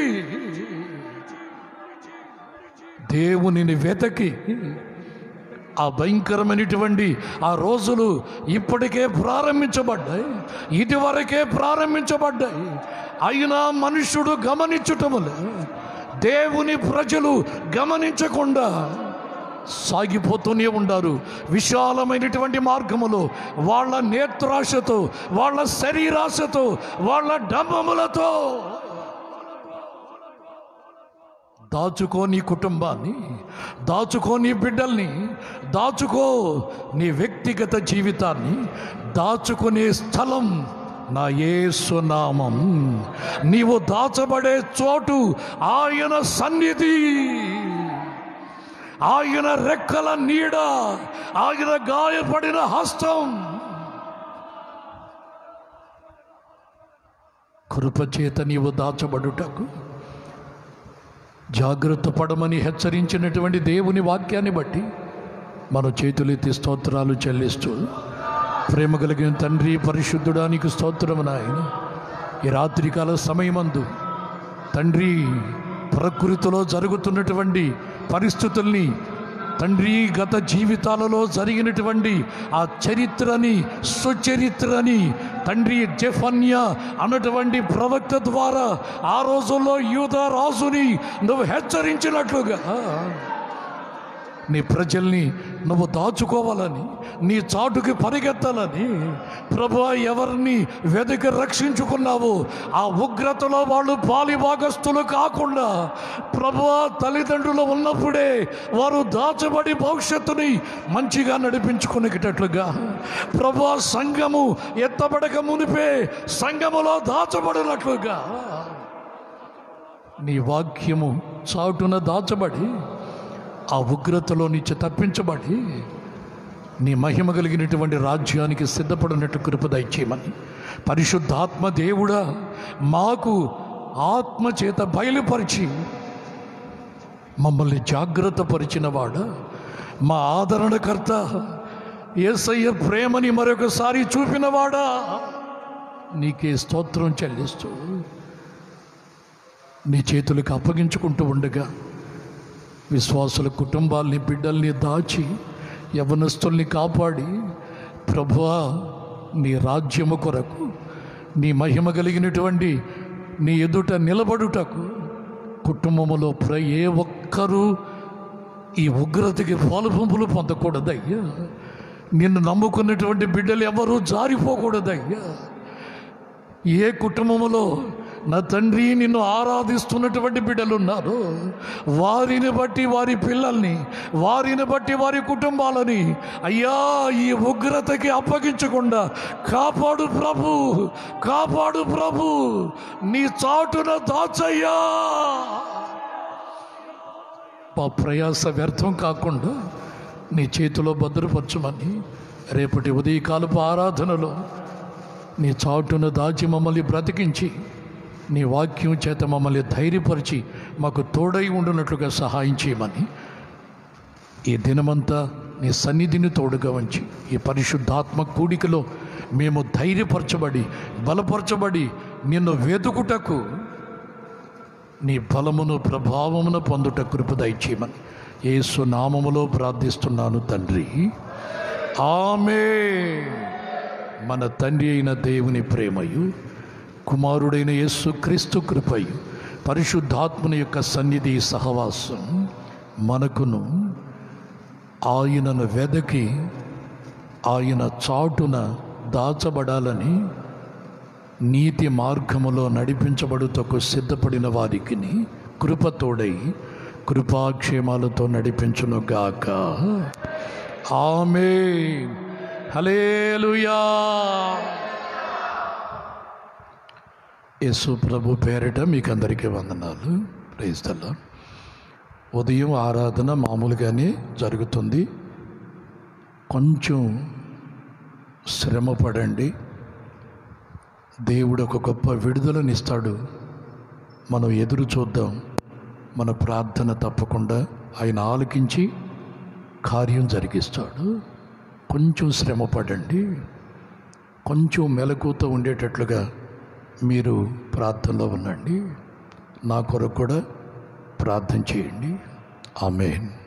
దేవునిని వెతకి ఆ భయంకరమైనటువంటి ఆ రోజులు ఇప్పటికే ప్రారంభించబడ్డాయి ఇదివరకే ప్రారంభించబడ్డాయి అయినా మనుష్యుడు గమనించటములే దేవుని ప్రజలు గమనించకుండా సాగిపోతూనే ఉండారు విశాలమైనటువంటి మార్గములో వాళ్ళ నేత్రాశతో వాళ్ళ శరీరాశతో వాళ్ళ డంబములతో దాచుకో నీ కుటుంబాన్ని దాచుకో నీ బిడ్డల్ని దాచుకో నీ వ్యక్తిగత జీవితాన్ని దాచుకునే స్థలం నా యేసునామం నీవు దాచబడే చోటు ఆయన సన్నిధి ఆయన రెక్కల నీడ ఆయన గాయపడిన హస్తం కృపచేత నీవు దాచబడుటకు జాగ్రత్త పడమని హెచ్చరించినటువంటి దేవుని వాక్యాన్ని బట్టి మన చేతులెత్తి స్తోత్రాలు చెల్లిస్తూ ప్రేమ కలిగిన తండ్రి పరిశుద్ధుడానికి స్తోత్రము నాయన ఈ రాత్రికాల సమయమందు తండ్రి ప్రకృతిలో జరుగుతున్నటువంటి పరిస్థితుల్ని తండ్రి గత జీవితాలలో జరిగినటువంటి ఆ చరిత్రని సుచరిత్రని తండ్రి జెఫన్య అన్నటువంటి ప్రవక్త ద్వారా ఆ రోజుల్లో యూద రాజుని నువ్వు హెచ్చరించినట్లుగా నీ ప్రజల్ని నువ్వు దాచుకోవాలని నీ చాటుకి పరిగెత్తాలని ప్రభు ఎవరిని వెదకి రక్షించుకున్నావు ఆ ఉగ్రతలో వాళ్ళు పాలిభాగస్తులు కాకుండా ప్రభు తల్లిదండ్రులు ఉన్నప్పుడే వారు దాచబడి భవిష్యత్తుని మంచిగా నడిపించుకునేటట్లుగా ప్రభు సంఘము ఎత్తబడక మునిపే సంఘములో దాచబడినట్లుగా నీ వాక్యము చాటున దాచబడి ఆ ఉగ్రతలో నుంచి తప్పించబడి నీ మహిమ కలిగినటువంటి రాజ్యానికి సిద్ధపడినట్టు కృప దయచేయమని పరిశుద్ధాత్మ దేవుడా మాకు ఆత్మ చేత బయలుపరిచి మమ్మల్ని జాగ్రత్త పరిచినవాడా మా ఆదరణకర్త ఏసయ్య ప్రేమని మరొకసారి చూపినవాడా నీకే స్తోత్రం చెల్లిస్తూ నీ చేతులకు అప్పగించుకుంటూ ఉండగా విశ్వాసుల కుటుంబాల్ని బిడ్డల్ని దాచి యవనస్తుల్ని కాపాడి ప్రభువా నీ రాజ్యము కొరకు నీ మహిమ కలిగినటువంటి నీ ఎదుట నిలబడుటకు కుటుంబములో ప్ర ఏ ఒక్కరూ ఈ ఉగ్రతకి పాలుపంపులు పొందకూడదయ్యా నిన్ను నమ్ముకున్నటువంటి బిడ్డలు ఎవరూ జారిపోకూడదయ్యా ఏ కుటుంబంలో నా తండ్రి నిన్ను ఆరాధిస్తున్నటువంటి బిడ్డలు ఉన్నారు వారిని బట్టి వారి పిల్లల్ని వారిని బట్టి వారి కుటుంబాలని అయ్యా ఈ ఉగ్రతకి అప్పగించకుండా కాపాడు ప్రభు కాపాడు ప్రభు నీ చాటున దాచయ్యా మా ప్రయాస వ్యర్థం కాకుండా నీ చేతిలో భద్రపరచమని రేపటి ఉదయకాలపు ఆరాధనలో నీ చాటును దాచి మమ్మల్ని బ్రతికించి నీ వాక్యం చేత మమ్మల్ని ధైర్యపరిచి మాకు తోడై ఉండునట్లుగా సహాయం చేయమని ఈ దినమంతా నీ సన్నిధిని తోడుగా ఉంచి ఈ పరిశుద్ధాత్మ కూడికలో మేము ధైర్యపరచబడి బలపరచబడి నిన్ను వెతుకుటకు నీ బలమును ప్రభావమును పొందుట కృప దయచేయమని యేసు నామములో ప్రార్థిస్తున్నాను తండ్రి ఆమె మన తండ్రి అయిన దేవుని ప్రేమయు కుమారుడైన యేసు క్రీస్తు కృపయు పరిశుద్ధాత్మని యొక్క సన్నిధి సహవాసం మనకును ఆయనను వెదకి ఆయన చాటున దాచబడాలని నీతి మార్గములో నడిపించబడుటకు సిద్ధపడిన వారికి కృపతోడై కృపాక్షేమాలతో నడిపించునుగాక ఆమె హలేలుయా యేసు ప్రభు పేరిట మీకు అందరికీ వందనాలు ప్రేస్తల్లా ఉదయం ఆరాధన మామూలుగానే జరుగుతుంది కొంచెం శ్రమ పడండి దేవుడు ఒక గొప్ప విడుదలనిస్తాడు మనం ఎదురు చూద్దాం మన ప్రార్థన తప్పకుండా ఆయన ఆలకించి కార్యం జరిగిస్తాడు కొంచెం శ్రమ పడండి కొంచెం మెలకుతో ఉండేటట్లుగా మీరు ప్రార్థనలో ఉండండి నా కొరకు కూడా ప్రార్థన చేయండి ఆమెన్